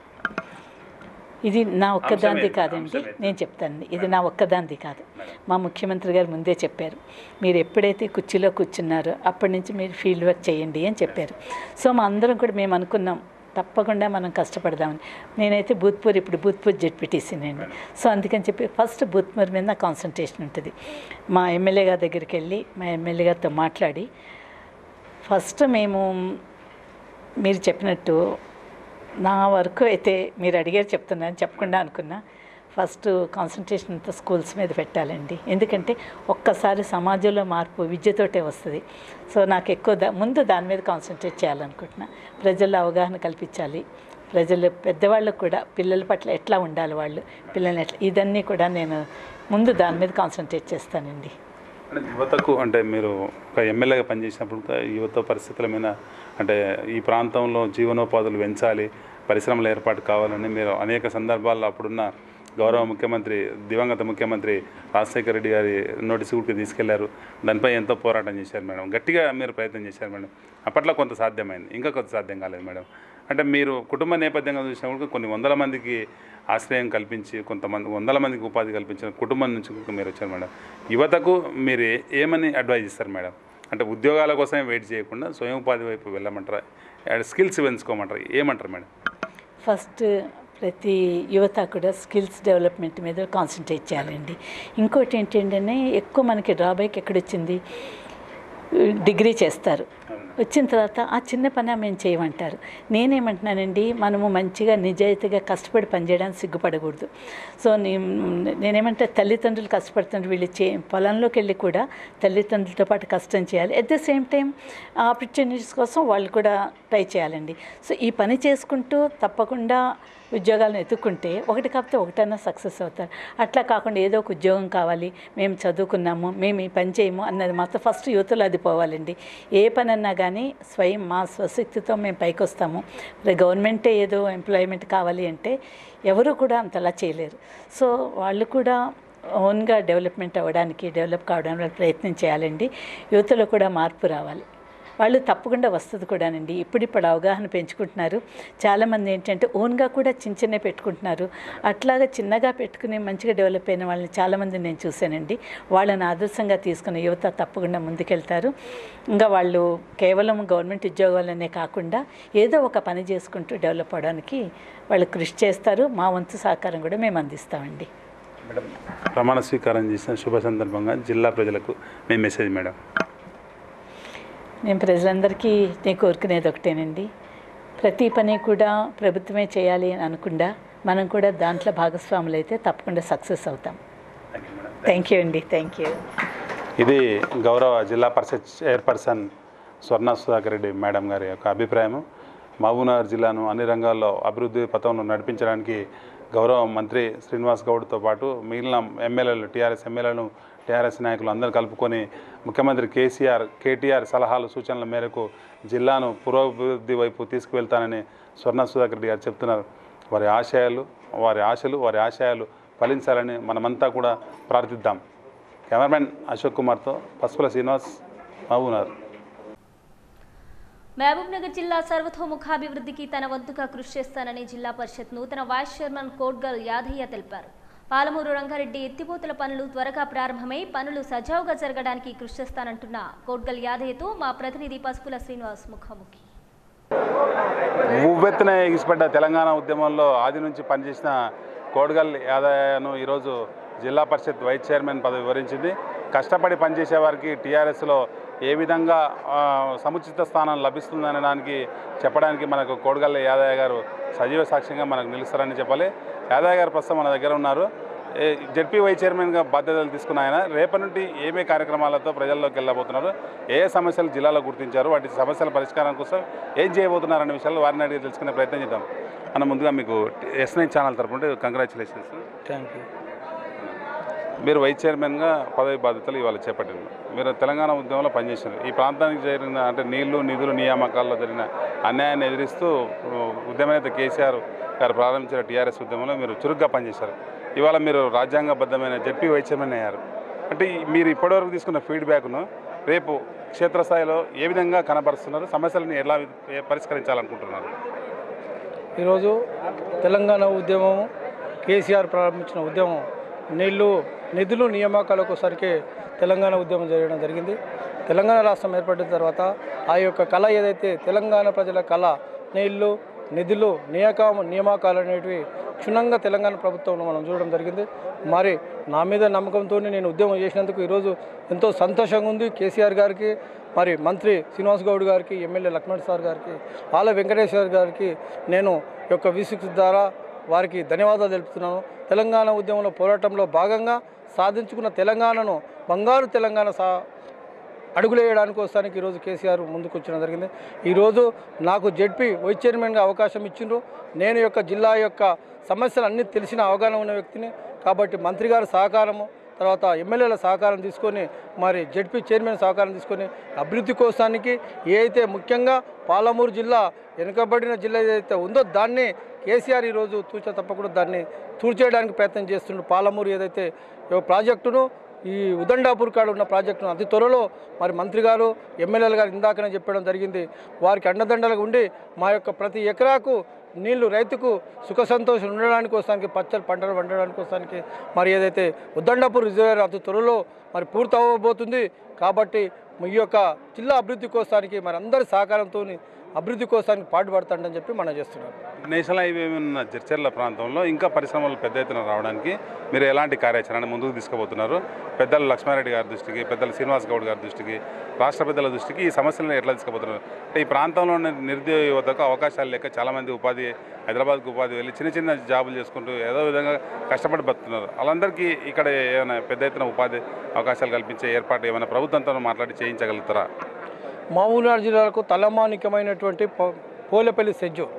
L: ఇది నా ఒక్కదాంది
K: అంశం ఏంటి?
L: కాదండి
K: అంశం ఏంటి?
L: నేను చెప్తాను ఇది నా ఒక్కదాంది కాదు మా ముఖ్యమంత్రి గారు ముందే చెప్పారు మీరు ఎప్పుడైతే కుర్చీలో కూర్చున్నారో అప్పటి నుంచి మీరు ఫీల్డ్ వర్క్ చేయండి అని చెప్పారు సో మా అందరం కూడా మేము అనుకున్నాం తప్పకుండా మనం కష్టపడదామని నేనైతే భూత్పూర్ ఇప్పుడు భూత్పూర్ జెడ్పీటీసీనండి సో అందుకని చెప్పి ఫస్ట్ భూత్పూర్ మీద నా కాన్సన్ట్రేషన్ ఉంటుంది మా ఎమ్మెల్యే గారి దగ్గరికి వెళ్ళి మా ఎమ్మెల్యే గారితో మాట్లాడి ఫస్ట్ మేము మీరు చెప్పినట్టు నా వరకు అయితే మీరు అడిగారు చెప్తున్నాను చెప్పకుండా అనుకున్నా ఫస్ట్ కాన్సన్ట్రేషన్ అంతా స్కూల్స్ మీద పెట్టాలండి ఎందుకంటే ఒక్కసారి సమాజంలో మార్పు విద్యతోటే వస్తుంది సో నాకు ఎక్కువ దా ముందు దాని మీద కాన్సన్ట్రేట్ చేయాలనుకుంటున్నా ప్రజల్లో అవగాహన కల్పించాలి ప్రజలు పెద్దవాళ్ళకు కూడా పిల్లల పట్ల ఎట్లా ఉండాలి వాళ్ళు పిల్లల్ని ఎట్లా ఇదన్నీ కూడా నేను ముందు దాని మీద కాన్సన్ట్రేట్ చేస్తానండి
K: అంటే యువతకు అంటే మీరు ఒక ఎమ్మెల్యేగా పనిచేసినప్పుడు కూడా యువత పరిస్థితుల మీద అంటే ఈ ప్రాంతంలో జీవనోపాధులు పెంచాలి పరిశ్రమల ఏర్పాటు కావాలని మీరు అనేక సందర్భాల్లో అప్పుడున్న గౌరవ ముఖ్యమంత్రి దివంగత ముఖ్యమంత్రి రాజశేఖర రెడ్డి గారి నోటీస్ కూడా తీసుకెళ్లారు దానిపై ఎంతో పోరాటం చేశారు మేడం గట్టిగా మీరు ప్రయత్నం చేశారు మేడం అప్పట్లో కొంత సాధ్యమైంది ఇంకా కొంత సాధ్యం కాలేదు మేడం అంటే మీరు కుటుంబ నేపథ్యంగా చూసినప్పుడు కొన్ని వందల మందికి ఆశ్రయం కల్పించి కొంతమంది వందల మందికి ఉపాధి కల్పించిన కుటుంబం నుంచి కూడా మీరు వచ్చారు మేడం యువతకు మీరు ఏ- ఏమని అడ్వైజ్ ఇస్తారు మేడం అంటే ఉద్యోగాల కోసమే వెయిట్ చేయకుండా స్వయం ఉపాధి వైపు వెళ్ళమంటారా స్కిల్స్ పెంచుకోమంటారా ఏమంటారు మేడం
L: ఫస్ట్ ప్రతి యువత కూడా స్కిల్స్ డెవలప్మెంట్ మీద కాన్సన్ట్రేట్ చేయాలండి ఇంకోటి ఏంటంటే ఎక్కువ మనకి డ్రాబ్యాక్ ఎక్కడొచ్చింది డిగ్రీ చేస్తారు వచ్చిన తర్వాత ఆ చిన్న పని మేము చేయమంటారు నేనేమంటున్నానండి మనము మంచిగా నిజాయితీగా కష్టపడి పనిచేయడానికి సిగ్గుపడకూడదు సో నే- నేనేమంటే తల్లిదండ్రులు కష్టపడుతుంటే వీళ్ళు చే పొలంలోకి వెళ్ళి కూడా తల్లిదండ్రులతో పాటు కష్టం చేయాలి at the same time opportunities కోసం వాళ్ళు కూడా ట్రై చేయాలండి సో ఈ పని చేసుకుంటూ తప్పకుండా ఉద్యోగాలను ఎత్తుక్కుంటే ఒకటి కాకపోతే ఒకటన్నా సక్సెస్ అవుతారు అట్లా కాకుండా ఏదో ఒక ఉద్యోగం కావాలి మేము చదువుకున్నాము మేము ఈ పని చేయము అన్నది మాత్రం ఫస్ట్ యువతలో అది పోవాలండి ఏ పని అన్నా కానీ స్వయం మా స్వశక్తితో మేము పైకి వస్తాము మరి గవర్నమెంటే ఏదో ఎంప్లాయ్మెంట్ కావాలి అంటే ఎవరు కూడా అంతలా చేయలేరు సో వాళ్ళు కూడా ఓన్గా డెవలప్మెంట్ అవ్వడానికి డెవలప్ కావడానికి ప్రయత్నం చేయాలండి యువతలో కూడా మార్పు రావాలి వాళ్ళు తప్పకుండా వస్తుంది కూడానండి ఇప్పుడిప్పుడు అవగాహన పెంచుకుంటున్నారు చాలామంది ఏంటంటే ఓన్గా కూడా చిన్న చిన్న పెట్టుకుంటున్నారు అట్లాగా చిన్నగా పెట్టుకుని మంచిగా డెవలప్ అయిన వాళ్ళని చాలామంది నేను చూశానండి వాళ్ళని ఆదర్శంగా తీసుకున్న యువత తప్పకుండా ముందుకెళ్తారు ఇంకా వాళ్ళు కేవలం గవర్నమెంట్ ఉద్యోగాలనే కాకుండా ఏదో ఒక పని చేసుకుంటూ డెవలప్ అవడానికి వాళ్ళు కృషి చేస్తారు మా వంతు సహకారం కూడా మేము అందిస్తామండి
K: మేడం ప్రమాణ స్వీకారం చేసిన శుభ సందర్భంగా జిల్లా ప్రజలకు మీ మెసేజ్ మేడం
L: నేను ప్రజలందరికీ నేను కోరుకునేది ఒకటేనండి ప్రతి పని కూడా ప్రభుత్వమే చేయాలి అని అనుకుండా మనం కూడా దాంట్లో భాగస్వాములు అయితే తప్పకుండా సక్సెస్ అవుతాం థ్యాంక్ యూ అండి థ్యాంక్ యూ
K: ఇది గౌరవ జిల్లా పరిషత్ చైర్పర్సన్ స్వర్ణ సుధాకర్ రెడ్డి మేడం గారి యొక్క అభిప్రాయం మహబూబ్నగర్ జిల్లాను అన్ని రంగాల్లో అభివృద్ధి పథంలో నడిపించడానికి గౌరవ మంత్రి శ్రీనివాస్ గౌడ్తో పాటు మిగిలిన ఎమ్మెల్యేలు టీఆర్ఎస్ ఎమ్మెల్యేలను టీఆర్ఎస్ నాయకులు అందరూ కలుపుకొని ముఖ్యమంత్రి కేసీఆర్ కేటీఆర్ సలహాలు సూచనల మేరకు జిల్లాను పురోభివృద్ధి వైపు తీసుకువెళ్తానని స్వర్ణ సుధాకర్ రెడ్డి గారు చెప్తున్నారు వారి ఆశయాలు వారి ఆశలు వారి ఆశయాలు ఫలించాలని మనమంతా కూడా ప్రార్థిద్దాం కెమెరామెన్ అశోక్ కుమార్తో పసుపుల శ్రీనివాస్ మహబూబ్నగర్
A: మహబూబ్ నగర్ జిల్లా సర్వతోముఖాభివృద్ధికి తన వంతుగా కృషి చేస్తానని జిల్లా పరిషత్ నూతన వైస్ చైర్మన్ కోట్గల్ యాదయ్య తెలిపారు పాలమూరు రంగారెడ్డి ఎత్తిపోతల పనులు త్వరగా ప్రారంభమై పనులు సజావుగా జరగడానికి కృషి చేస్తానంటున్న కోట్గల్ యాదయ్యతో మా ప్రతినిధి పసుపుల శ్రీనివాస్ ముఖాముఖి
K: ఉవ్వెత్తున ఎగిసిపడ్డ తెలంగాణ ఉద్యమంలో ఆది నుంచి పనిచేసిన కోడగల్ యాదయ్యను ఈరోజు జిల్లా పరిషత్ వైస్ చైర్మన్ పదవి వివరించింది కష్టపడి పనిచేసే వారికి టీఆర్ఎస్లో ఏ విధంగా ఆ, సముచిత స్థానం లభిస్తుందనే దానికి చెప్పడానికి మనకు కోడగల్ల యాదయ్య గారు సజీవ సాక్ష్యంగా మనకు నిలుస్తారని చెప్పాలి యాదయ్య గారు ప్రస్తుతం మన దగ్గర ఉన్నారు ఏ- జడ్పీ వైస్ చైర్మన్గా బాధ్యతలు తీసుకున్న ఆయన రేపటి నుండి ఏమే కార్యక్రమాలతో ప్రజల్లోకి వెళ్ళబోతున్నారు ఏ ఏ సమస్యలు జిల్లాలో గుర్తించారు వాటి సమస్యల పరిష్కారం కోసం ఏం చేయబోతున్నారు అనే విషయాలు వారిని అడిగి తెలుసుకునే ప్రయత్నం చేద్దాం మనం ముందుగా మీకు ఎస్ నైన్ ఛానల్ తరపున కంగ్రాచులేషన్స్
M: థ్యాంక్ యూ
K: మీరు వైస్ చైర్మన్గా పదవి బాధ్యతలు ఇవాళ చేపట్టింది మీరు తెలంగాణ ఉద్యమంలో పనిచేశారు ఈ ప్రాంతానికి జరిగిన అంటే నీళ్లు నిధులు నియామకాల్లో జరిగిన అన్యాయాన్ని ఎదిరిస్తూ ఉద్యమ నేత కేసీఆర్ గారు ప్రారంభించిన టీఆర్ఎస్ ఉద్యమంలో మీరు చురుగ్గా పనిచేశారు ఇవాళ మీరు రాజ్యాంగబద్ధమైన జడ్పీ వైస్ చైర్మన్ అయ్యారు అంటే ఈ- మీరు ఇప్పటివరకు తీసుకున్న ఫీడ్బ్యాక్ను రేపు క్షేత్రస్థాయిలో ఏ విధంగా కనబరుస్తున్నారు సమస్యలను ఎలా వి- పరిష్కరించాలనుకుంటున్నారు
M: ఈరోజు తెలంగాణ ఉద్యమం కేసీఆర్ ప్రారంభించిన ఉద్యమం నీళ్లు నిధులు నియామకాలకు సరికే తెలంగాణ ఉద్యమం జరగడం జరిగింది తెలంగాణ రాష్ట్రం ఏర్పడిన తర్వాత ఆ యొక్క కళ ఏదైతే తెలంగాణ ప్రజల కళ నీళ్లు నిధులు నియాక నియామకాలు అనేటివి క్షుణ్ణంగా తెలంగాణ ప్రభుత్వంలో మనం చూడడం జరిగింది మరి నా మీద నమ్మకంతో నేను ఉద్యమం చేసినందుకు ఈరోజు ఎంతో సంతోషంగా ఉంది కేసీఆర్ గారికి మరి మంత్రి శ్రీనివాస్ గౌడ్ గారికి ఎమ్మెల్యే లక్ష్మణ్ సార్ గారికి ఆల వెంకటేశ్వర్ గారికి నేను ఈ యొక్క విసిక్ ద్వారా వారికి ధన్యవాదాలు తెలుపుతున్నాను తెలంగాణ ఉద్యమంలో పోరాటంలో భాగంగా సాధించుకున్న తెలంగాణను బంగారు తెలంగాణ సా అడుగులేయడానికి వస్తానికి ఈరోజు కేసీఆర్ ముందుకు వచ్చిన జరిగింది ఈరోజు నాకు జడ్పీ వైస్ చైర్మన్గా అవకాశం ఇచ్చిండ్రు నేను యొక్క జిల్లా యొక్క సమస్యలు అన్నీ తెలిసిన అవగాహన ఉన్న వ్యక్తిని కాబట్టి మంత్రి గారి సహకారము తర్వాత ఎమ్మెల్యేల సహకారం తీసుకొని మరి జడ్పీ చైర్మన్ సహకారం తీసుకొని అభివృద్ధి కోసానికి ఏ అయితే ముఖ్యంగా పాలమూరు జిల్లా వెనుకబడిన జిల్లా ఏదైతే ఉందో దాన్ని కేసీఆర్ ఈరోజు తూచ తప్పకుండా దాన్ని తూర్చేయడానికి ప్రయత్నం చేస్తుండ్రు పాలమూరు ఏదైతే ఈ ప్రాజెక్టును ఈ ఉదండాపూర్ కాడ ఉన్న ప్రాజెక్టును అతి త్వరలో మరి మంత్రి గారు ఎమ్మెల్యేలు గారు ఇందాకనే చెప్పడం జరిగింది వారికి అండదండలుగా ఉండి మా యొక్క ప్రతి ఎకరాకు నీళ్లు రైతుకు సుఖ సంతోషం ఉండడానికి వస్తానికి పచ్చని పంటలు పండడానికి వస్తానికి మరి ఏదైతే ఉద్దండాపూర్ రిజర్వేర్ అతి త్వరలో మరి పూర్తి అవ్వబోతుంది కాబట్టి ఈ యొక్క జిల్లా అభివృద్ధి కోసానికి మరి అందరి సహకారంతో అభివృద్ధి కోసానికి పాటుపడతాడని చెప్పి మనం చేస్తున్నాం
K: నేషనల్ హైవే ఉన్న జడ్చర్ల ప్రాంతంలో ఇంకా పరిశ్రమలు పెద్ద ఎత్తున రావడానికి మీరు ఎలాంటి కార్యాచరణ ముందుకు తీసుకుపోతున్నారు పెద్దలు లక్ష్మారెడ్డి గారి దృష్టికి పెద్దలు శ్రీనివాస్ గౌడ్ గారి దృష్టికి రాష్ట్ర పెద్దల దృష్టికి ఈ సమస్యలను ఎట్లా తీసుకుపోతున్నారు అంటే ఈ ప్రాంతంలో ఉన్న నిరుద్యోగ యువతకు అవకాశాలు లేక చాలామంది ఉపాధి హైదరాబాద్కు ఉపాధి వెళ్ళి చిన్న చిన్న జాబులు చేసుకుంటూ ఏదో విధంగా కష్టపడి బతుకుతున్నారు వాళ్ళందరికీ ఇక్కడ ఏమైనా పెద్ద ఎత్తున ఉపాధి అవకాశాలు కల్పించే ఏర్పాటు ఏమైనా ప్రభుత్వంతో మాట్లాడి చేయించగలుగుతారా
M: మహబూబ్నగర్ జిల్లాకు తలమానికమైనటువంటి పో- పోలేపల్లి సెజ్జు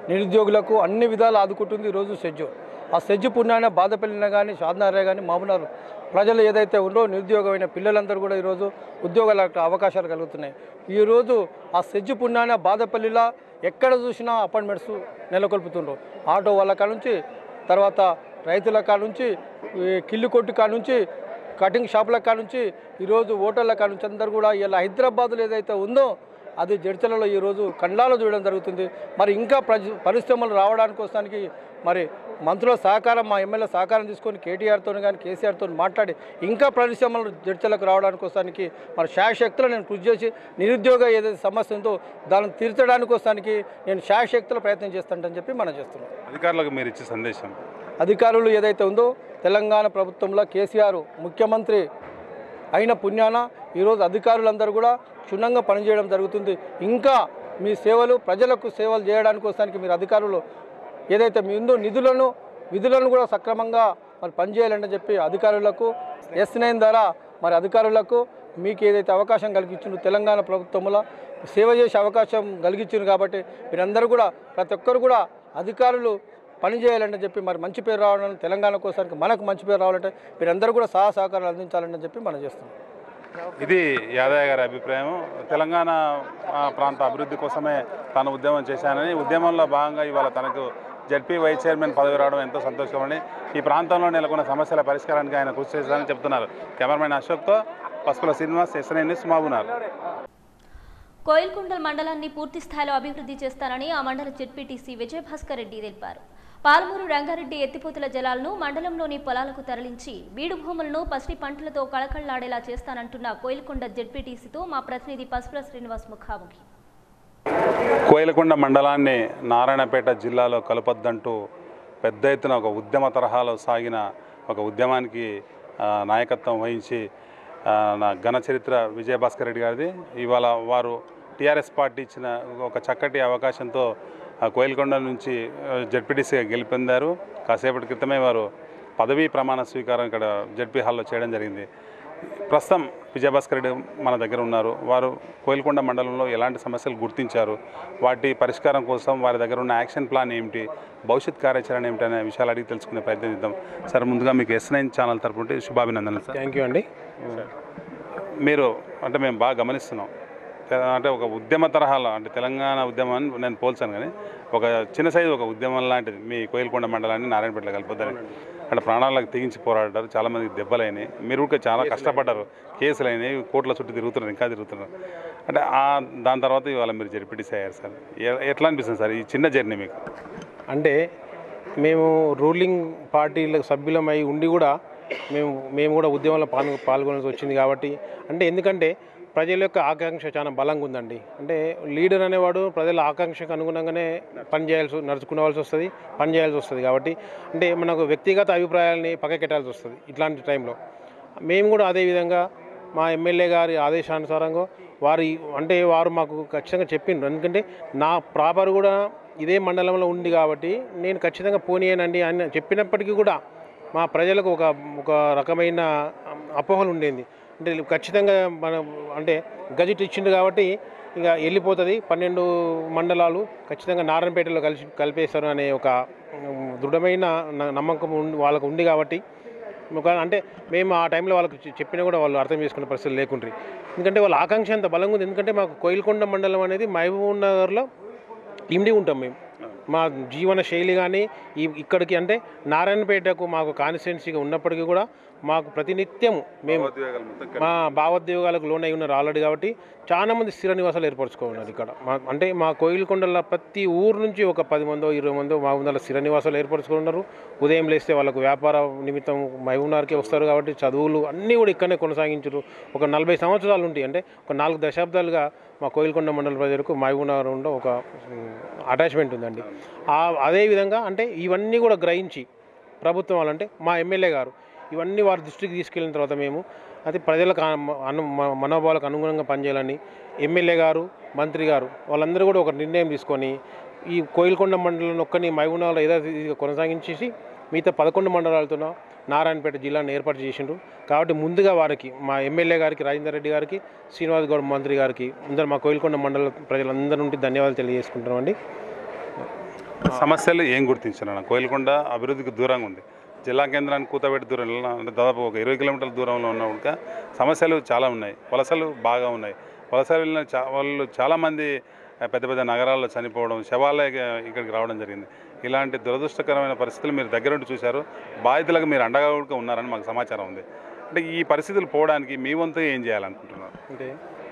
M: నిరుద్యోగులకు అన్ని విధాలు ఆదుకుంటుంది ఈరోజు సెజ్జు ఆ సెజ్జు పుణ్యాన బాధపల్లిన కానీ షాద్నారే కానీ మామూనారు ప్రజలు ఏదైతే ఉందో నిరుద్యోగమైన పిల్లలందరూ కూడా ఈరోజు ఉద్యోగాల అవకాశాలు కలుగుతున్నాయి ఈరోజు ఆ సెజ్జు పుణ్యాన బాధపల్లిలా ఎక్కడ చూసినా అపార్ట్మెంట్స్ నెలకొల్పుతుండ్రు ఆటో వాళ్ళ కాడ నుంచి తర్వాత రైతుల కాడ నుంచి ఈ కిల్లు కొట్టు కాడ నుంచి కటింగ్ షాపుల కాడ నుంచి ఈరోజు హోటళ్ళ కాడ నుంచి అందరూ కూడా ఇలా హైదరాబాద్లో ఏదైతే ఉందో అది జడ్చలలో ఈరోజు కండ్లాలో చూడడం జరుగుతుంది మరి ఇంకా ప్రజ పరిశ్రమలు రావడానికి వస్తానికి మరి మంత్రుల సహకారం మా ఎమ్మెల్యే సహకారం తీసుకొని కేటీఆర్తో కానీ కేసీఆర్తో మాట్లాడి ఇంకా పరిశ్రమలు జడ్చలకు రావడానికి వస్తానికి మరి శాయశక్తులు నేను కృషి చేసి నిరుద్యోగ ఏదైతే సమస్య ఉందో దాన్ని తీర్చడానికి వస్తానికి నేను శాయశక్తులు ప్రయత్నం చేస్తానని చెప్పి మనం చేస్తున్నాం
K: అధికారులకు మీరు ఇచ్చే సందేశం
M: అధికారులు ఏదైతే ఉందో తెలంగాణ ప్రభుత్వంలో కేసీఆర్ ముఖ్యమంత్రి అయిన పుణ్యాన ఈరోజు అధికారులందరూ కూడా క్షుణ్ణంగా పనిచేయడం జరుగుతుంది ఇంకా మీ సేవలు ప్రజలకు సేవలు చేయడానికి వస్తానికి మీరు అధికారులు ఏదైతే మీ ఉందో నిధులను విధులను కూడా సక్రమంగా మరి పనిచేయాలని చెప్పి అధికారులకు ఎస్ నైన్ ద్వారా మరి అధికారులకు మీకు ఏదైతే అవకాశం కలిగించిందో తెలంగాణ ప్రభుత్వంలో సేవ చేసే అవకాశం కలిగించింది కాబట్టి మీరందరూ కూడా ప్రతి ఒక్కరు కూడా అధికారులు పని చేయాలని చెప్పి మరి మంచి పేరు రావాలని తెలంగాణ కోసానికి మనకు మంచి పేరు రావాలంటే మీరందరూ కూడా సహా సహకారాలు అందించాలని చెప్పి మనం చేస్తున్నాం
K: ఇది యాదయ్య గారి అభిప్రాయం తెలంగాణ ఆ, ప్రాంత అభివృద్ధి కోసమే తాను ఉద్యమం చేశానని ఉద్యమంలో భాగంగా ఇవాళ తనకు జడ్పీ వైస్ చైర్మన్ పదవి రావడం ఎంతో సంతోషమని ఈ ప్రాంతంలో నెలకొన్న సమస్యల పరిష్కారానికి ఆయన కృషి చేశారని చెప్తున్నారు కెమెరామెన్ అశోక్తో పసుపుల శ్రీనివాస్ ఎస్ఎన్ఐ న్యూస్ మహబూనార్
A: కోయిల్కొండల్ మండలాన్ని పూర్తి స్థాయిలో అభివృద్ధి చేస్తానని ఆ మండల జెడ్పీటీసీ విజయభాస్కర్ రెడ్డి తెలిపారు పాలమూరు రంగారెడ్డి ఎత్తిపోతుల జలాలను మండలంలోని పొలాలకు తరలించి బీడు భూములను పసిడి పంటలతో కళకళలాడేలా చేస్తానంటున్న కోయిల్కొండ జెడ్పీటీసీతో మా ప్రతినిధి పసుపుల శ్రీనివాస్ ముఖాముఖి
K: కోయిలకొండ మండలాన్ని నారాయణపేట జిల్లాలో కలపొద్దంటూ పెద్ద ఎత్తున ఒక ఉద్యమ తరహాలో సాగిన ఒక ఉద్యమానికి ఆ, నాయకత్వం వహించి ఆ, నా ఘన చరిత్ర విజయభాస్కర్ రెడ్డి గారిది ఇవాళ వారు టీఆర్ఎస్ పార్టీ ఇచ్చిన ఒక చక్కటి అవకాశంతో ఆ, కోయిలకొండ నుంచి జడ్పీటీసీగా గెలుపొందారు కాసేపటి క్రితమే వారు పదవీ ప్రమాణ స్వీకారం ఇక్కడ జడ్పీ హాల్లో చేయడం జరిగింది ప్రస్తుతం విజయభాస్కర్ రెడ్డి మన దగ్గర ఉన్నారు వారు కోయిలకొండ మండలంలో ఎలాంటి సమస్యలు గుర్తించారు వాటి పరిష్కారం కోసం వారి దగ్గర ఉన్న యాక్షన్ ప్లాన్ ఏమిటి భవిష్యత్ కార్యాచరణ ఏమిటి అనే విషయాలు అడిగి తెలుసుకునే ప్రయత్నం చేద్దాం సార్ ముందుగా మీకు ఎస్ నైన్ ఛానల్ తరపు నుండి శుభాభినందనలు సార్
N: థ్యాంక్ యూ అండి
K: మీరు అంటే మేము బాగా గమనిస్తున్నాం తె- అంటే ఒక ఉద్యమ తరహాలో అంటే తెలంగాణ ఉద్యమాన్ని నేను పోల్చాను కానీ ఒక చిన్న సైజు ఒక ఉద్యమం లాంటిది మీ కోయిలకొండ మండలాన్ని నారాయణపేటలో కలిపొద్దని అంటే ప్రాణాలకు తెగించి పోరాడారు చాలామందికి దెబ్బలైనాయి మీరు కూడా చాలా కష్టపడ్డారు కేసులు అయినాయి కోర్టుల చుట్టూ తిరుగుతున్నారు ఇంకా తిరుగుతున్నారు అంటే ఆ దాని తర్వాత ఇవాళ మీరు జడ్పీటీసీ అయ్యారు సార్ ఎ- ఎట్లా అనిపిస్తుంది సార్ ఈ చిన్న జర్నీ మీకు
N: అంటే మేము రూలింగ్ పార్టీల సభ్యులమై ఉండి కూడా మేము మేము కూడా ఉద్యమంలో పాల్గొ పాల్గొనాల్సి వచ్చింది కాబట్టి అంటే ఎందుకంటే ప్రజల యొక్క ఆకాంక్ష చాలా బలంగా ఉందండి అంటే లీడర్ అనేవాడు ప్రజల ఆకాంక్షకు అనుగుణంగానే పని చేయాల్సి నడుచుకోవాల్సి వస్తుంది పని చేయాల్సి వస్తుంది కాబట్టి అంటే మనకు వ్యక్తిగత అభిప్రాయాలని పక్కకెట్టాల్సి వస్తుంది ఇట్లాంటి టైంలో మేము కూడా అదే విధంగా మా ఎమ్మెల్యే గారి ఆదేశానుసారంగా వారి అంటే వారు మాకు ఖచ్చితంగా చెప్పిండ్రు ఎందుకంటే నా ప్రాపర్ కూడా ఇదే మండలంలో ఉంది కాబట్టి నేను ఖచ్చితంగా పోనీయనండి అని చెప్పినప్పటికీ కూడా మా ప్రజలకు ఒక ఒక రకమైన అపోహలు ఉండేది అంటే ఖచ్చితంగా మనం అంటే గజెట్ ఇచ్చిండు కాబట్టి ఇక వెళ్ళిపోతుంది పన్నెండు మండలాలు ఖచ్చితంగా నారాయణపేటలో కలిసి కలిపేస్తారు అనే ఒక ఉమ్, దృఢమైన న- నమ్మకం ఉండి వాళ్ళకు ఉంది కాబట్టి ఒక అంటే మేము ఆ టైంలో వాళ్ళకి చె- చెప్పినా కూడా వాళ్ళు అర్థం చేసుకునే పరిస్థితి లేకుండ్రి ఎందుకంటే వాళ్ళ ఆకాంక్ష అంత బలంగా ఉంది ఎందుకంటే మాకు కోయిల్కొండ మండలం అనేది మహబూబ్ నగర్లో ఇమిడి ఉంటాం మేము మా జీవన శైలి కానీ ఈ ఇక్కడికి అంటే నారాయణపేటకు మాకు కాన్స్టిట్యున్సీగా ఉన్నప్పటికీ కూడా మాకు ప్రతినిత్యం మేము మా భావోద్యోగాలకు లోన్ అయి ఉన్నారు ఆల్రెడీ కాబట్టి చాలా మంది స్థిర నివాసాలు ఏర్పరచుకున్నారు ఇక్కడ మా అంటే మా కోయిల్కొండల ప్రతి ఊరు నుంచి ఒక పది మందో ఇరవై మందో మా వందల స్థిర నివాసాలు ఏర్పరచుకున్నారు ఉదయం లేస్తే వాళ్ళకు వ్యాపార నిమిత్తం మహబూబ్నగర్కే వస్తారు కాబట్టి చదువులు అన్నీ కూడా ఇక్కడనే కొనసాగించారు ఒక నలభై సంవత్సరాలు ఉంటాయి అంటే ఒక నాలుగు దశాబ్దాలుగా మా కోయిల్కొండ మండల ప్రజలకు మహబూబ్నగర్ ఉండే ఒక అటాచ్మెంట్ ఉందండి ఆ అదేవిధంగా అంటే ఇవన్నీ కూడా గ్రహించి ప్రభుత్వం వాళ్ళంటే మా ఎమ్మెల్యే గారు ఇవన్నీ వారి దృష్టికి తీసుకెళ్ళిన తర్వాత మేము అది ప్రజలకు అను అను- మ- మనోభావాలకు అనుగుణంగా పనిచేయాలని ఎమ్మెల్యే గారు మంత్రి గారు వాళ్ళందరూ కూడా ఒక నిర్ణయం తీసుకొని ఈ కోయిల్కొండ మండలం ఒక్కని మహబూబ్నగర్లో ఏదో కొనసాగించేసి మిగతా పదకొండు మండలాలతో నారాయణపేట జిల్లాను ఏర్పాటు చేసిండ్రు కాబట్టి ముందుగా వారికి మా ఎమ్మెల్యే గారికి రాజేందర్ రెడ్డి గారికి శ్రీనివాస్ గౌడ్ మంత్రి గారికి అందరు మా కోయిల్కొండ మండల ప్రజలందరి నుండి ధన్యవాదాలు తెలియజేసుకుంటున్నామండి
K: సమస్యలు ఏం గుర్తించాను కోయిలకొండ అభివృద్ధికి దూరంగా ఉంది జిల్లా కేంద్రానికి కూతబెట్టి దూరం అంటే దాదాపు ఒక ఇరవై కిలోమీటర్ల దూరంలో ఉన్న కనుక సమస్యలు చాలా ఉన్నాయి వలసలు బాగా ఉన్నాయి వలసలు వెళ్ళిన చా వాళ్ళు చాలామంది ఆ, పెద్ద పెద్ద నగరాల్లో చనిపోవడం శవాలే ఇక్కడికి రావడం జరిగింది ఇలాంటి దురదృష్టకరమైన పరిస్థితులు మీరు దగ్గరుండి చూశారు బాధితులకు మీరు అండగా కూడా ఉన్నారని మాకు సమాచారం ఉంది అంటే ఈ పరిస్థితులు పోవడానికి మీ వంతు ఏం చేయాలనుకుంటున్నారు
N: అంటే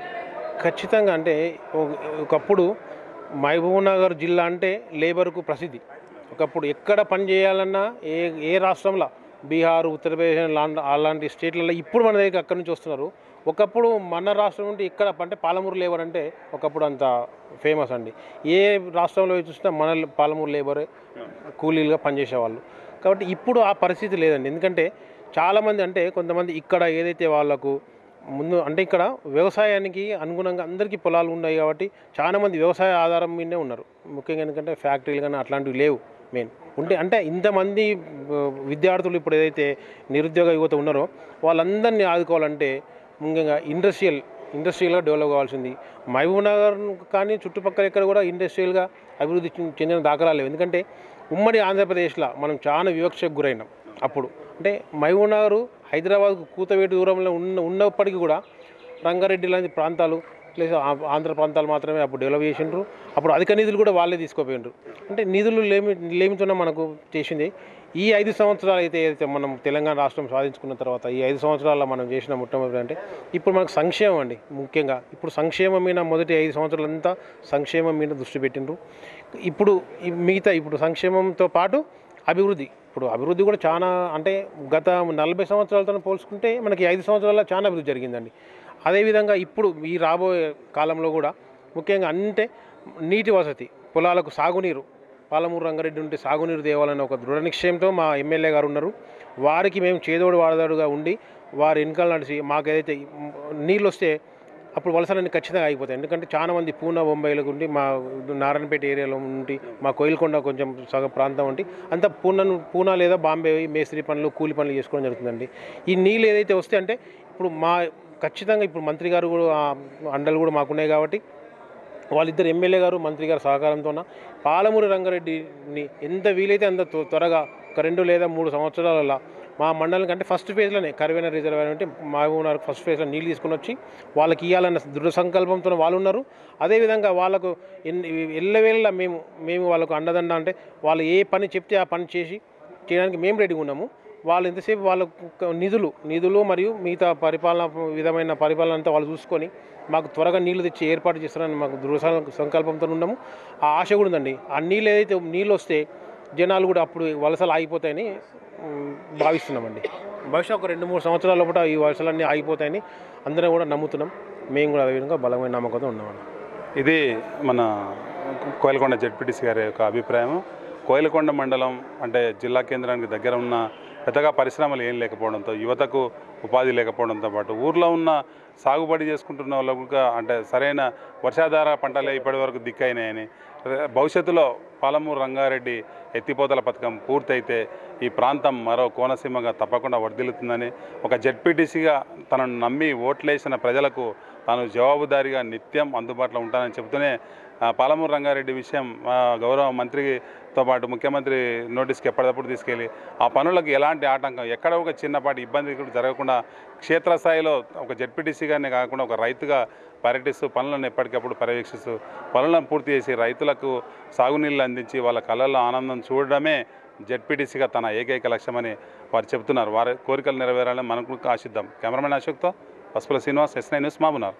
N: ఖచ్చితంగా అంటే ఒక- ఒకప్పుడు మహబూబ్నగర్ జిల్లా అంటే లేబర్కు ప్రసిద్ధి ఒకప్పుడు ఎక్కడ పని చేయాలన్నా ఏ ఏ రాష్ట్రంలో బీహార్ ఉత్తరప్రదేశ్ లాంటి అలాంటి స్టేట్లలో ఇప్పుడు మన దగ్గర అక్కడి నుంచి వస్తున్నారు ఒకప్పుడు మన రాష్ట్రం నుండి ఇక్కడ అంటే పాలమూరు లేబర్ అంటే ఒకప్పుడు అంత ఫేమస్ అండి ఏ రాష్ట్రంలో చూసినా మన పాలమూరు లేబరే కూలీలుగా పనిచేసేవాళ్ళు కాబట్టి ఇప్పుడు ఆ పరిస్థితి లేదండి ఎందుకంటే చాలామంది అంటే కొంతమంది ఇక్కడ ఏదైతే వాళ్ళకు ముందు అంటే ఇక్కడ వ్యవసాయానికి అనుగుణంగా అందరికీ పొలాలు ఉన్నాయి కాబట్టి చాలామంది వ్యవసాయ ఆధారం మీదనే ఉన్నారు ముఖ్యంగా ఎందుకంటే ఫ్యాక్టరీలు కానీ అట్లాంటివి లేవు మెయిన్ ఉంటే అంటే ఇంతమంది ఆ, విద్యార్థులు ఇప్పుడు ఏదైతే నిరుద్యోగ యువత ఉన్నారో వాళ్ళందరినీ ఆదుకోవాలంటే ముఖ్యంగా ఇండస్ట్రియల్ ఇండస్ట్రియల్గా డెవలప్ కావాల్సింది మహబూబ్ నగర్ కానీ చుట్టుపక్కల ఎక్కడ కూడా ఇండస్ట్రియల్గా అభివృద్ధి చెంది- చెందిన దాఖలాలు లేవు ఎందుకంటే ఉమ్మడి ఆంధ్రప్రదేశ్లో మనం చాలా వివక్షకు గురైనాం అప్పుడు అంటే మహబూబ్ నగర్ హైదరాబాద్కు కూతవేటు దూరంలో ఉన్న ఉన్నప్పటికీ కూడా రంగారెడ్డి లాంటి ప్రాంతాలు లేదా ఆ- ఆంధ్ర ప్రాంతాలు మాత్రమే అప్పుడు డెవలప్ చేసిండ్రు అప్పుడు అధిక నిధులు కూడా వాళ్ళే తీసుకోపోయిండ్రు అంటే నిధులు లేమి లేమితోనే మనకు చేసింది ఈ ఐదు సంవత్సరాలు అయితే ఏదైతే మనం తెలంగాణ రాష్ట్రం సాధించుకున్న తర్వాత ఈ ఐదు సంవత్సరాల్లో మనం చేసిన మొట్టమొదటి అంటే ఇప్పుడు మనకు సంక్షేమం అండి ముఖ్యంగా ఇప్పుడు సంక్షేమం మీద మొదటి ఐదు సంవత్సరాలంతా సంక్షేమం మీద దృష్టి పెట్టిండ్రు ఇప్పుడు ఈ మిగతా ఇప్పుడు సంక్షేమంతో పాటు అభివృద్ధి ఇప్పుడు అభివృద్ధి కూడా చాలా అంటే గత నలభై సంవత్సరాలతో పోల్చుకుంటే మనకి ఐదు సంవత్సరాల్లో చాలా అభివృద్ధి జరిగిందండి అదేవిధంగా ఇప్పుడు ఈ రాబోయే కాలంలో కూడా ముఖ్యంగా అంటే నీటి వసతి పొలాలకు సాగునీరు పాలమూరు రంగారెడ్డి ఉంటే సాగునీరు తేవాలన్న ఒక దృఢ నిశ్చయంతో మా ఎమ్మెల్యే గారు ఉన్నారు వారికి మేము చేదోడు వాడదాడుగా ఉండి వారి వెనకాల నడిచి మాకు ఏదైతే నీళ్ళు వస్తే అప్పుడు వలసలన్నీ ఖచ్చితంగా అయిపోతాయి ఎందుకంటే చాలా మంది పూనా బొంబాయిలకు ఉండి మా నారాయణపేట ఏరియాలో ఉండి మా కోయిల్కొండ కొంచెం సగ ప్రాంతం ఉండి అంత పూనా పూనా లేదా బాంబే పోయి మేస్త్రి పనులు కూలి పనులు చేసుకోవడం జరుగుతుందండి ఈ నీళ్ళు ఏదైతే వస్తే అంటే ఇప్పుడు మా ఖచ్చితంగా ఇప్పుడు మంత్రి గారు కూడా ఆ అండలు కూడా మాకున్నాయి కాబట్టి వాళ్ళిద్దరు ఎమ్మెల్యే గారు మంత్రి గారు సహకారంతోన పాలమూరు రంగారెడ్డిని ఎంత వీలైతే అంత త్వ- త్వరగా ఒక రెండు లేదా మూడు సంవత్సరాలలో మా మండలం కంటే ఫస్ట్ ఫేజ్లోనే కరివేన రిజర్వాయర్ అంటే మహబూబ్నగర్ ఫస్ట్ ఫేజ్లో నీళ్ళు తీసుకుని వచ్చి వాళ్ళకి ఇవ్వాలన్న దృఢ సంకల్పంతో వాళ్ళు ఉన్నారు అదేవిధంగా వాళ్ళకు ఎన్ని ఎల్లవేళ మేము మేము వాళ్ళకు అండదండ అంటే వాళ్ళు ఏ పని చెప్తే ఆ పని చేసి చేయడానికి మేము రెడీగా ఉన్నాము వాళ్ళు ఎంతసేపు వాళ్ళకు ఒక నిధులు నిధులు మరియు మిగతా పరిపాలన విధమైన పరిపాలన అంతా వాళ్ళు చూసుకొని మాకు త్వరగా నీళ్లు తెచ్చి ఏర్పాటు చేస్తారని మాకు దృఢ సం- సంకల్పంతో ఉన్నాము ఆ ఆశ కూడా ఉందండి ఆ నీళ్ళు ఏదైతే నీళ్ళు వస్తే జనాలు కూడా అప్పుడు వలసలు ఆగిపోతాయని ఉమ్, భావిస్తున్నామండి బహుశా ఒక రెండు మూడు సంవత్సరాల లోపల ఈ వలసలన్నీ ఆగిపోతాయని అందరం కూడా నమ్ముతున్నాం మేము కూడా అదేవిధంగా బలమైన నమ్మకంతో ఉన్నామండి
K: ఇది మన కోయలకొండ జడ్పీటీసీ గారి యొక్క అభిప్రాయం కోయలకొండ మండలం అంటే జిల్లా కేంద్రానికి దగ్గర ఉన్న పెద్దగా పరిశ్రమలు ఏం లేకపోవడంతో యువతకు ఉపాధి లేకపోవడంతో పాటు ఊర్లో ఉన్న సాగుబడి చేసుకుంటున్న వాళ్ళకు కూడా అంటే సరైన వర్షాధార పంటలే ఇప్పటి వరకు దిక్కైనాయని రే- భవిష్యత్తులో పాలమూరు రంగారెడ్డి ఎత్తిపోతల పథకం పూర్తయితే ఈ ప్రాంతం మరో కోనసీమగా తప్పకుండా వర్ధిల్లుతుందని ఒక జెడ్పీటీసీగా తనను నమ్మి ఓట్లేసిన ప్రజలకు తాను జవాబుదారీగా నిత్యం అందుబాటులో ఉంటానని చెబుతూనే ఆ, పాలమూరు రంగారెడ్డి విషయం ఆ, గౌరవ మంత్రితో పాటు ముఖ్యమంత్రి నోటీస్కి ఎప్పటికప్పుడు తీసుకెళ్ళి ఆ పనులకు ఎలాంటి ఆటంకం ఎక్కడ ఒక చిన్నపాటి ఇబ్బంది కూడా జరగకుండా క్షేత్రస్థాయిలో ఒక జెడ్పీటీసీగానే కాకుండా ఒక రైతుగా పర్యటిస్తూ పనులను ఎప్పటికప్పుడు పర్యవేక్షిస్తూ పనులను పూర్తి చేసి రైతులకు సాగునీళ్ళు అందించి వాళ్ళ కళ్ళల్లో ఆనందం చూడడమే జెడ్పీటీసీగా తన ఏకైక లక్ష్యమని వారు చెబుతున్నారు వారి కోరికలు నెరవేరాలని మనకు ఆశిద్దాం కెమెరామెన్ అశోక్తో Pasupula Srinivas S nine news మాబున్నారు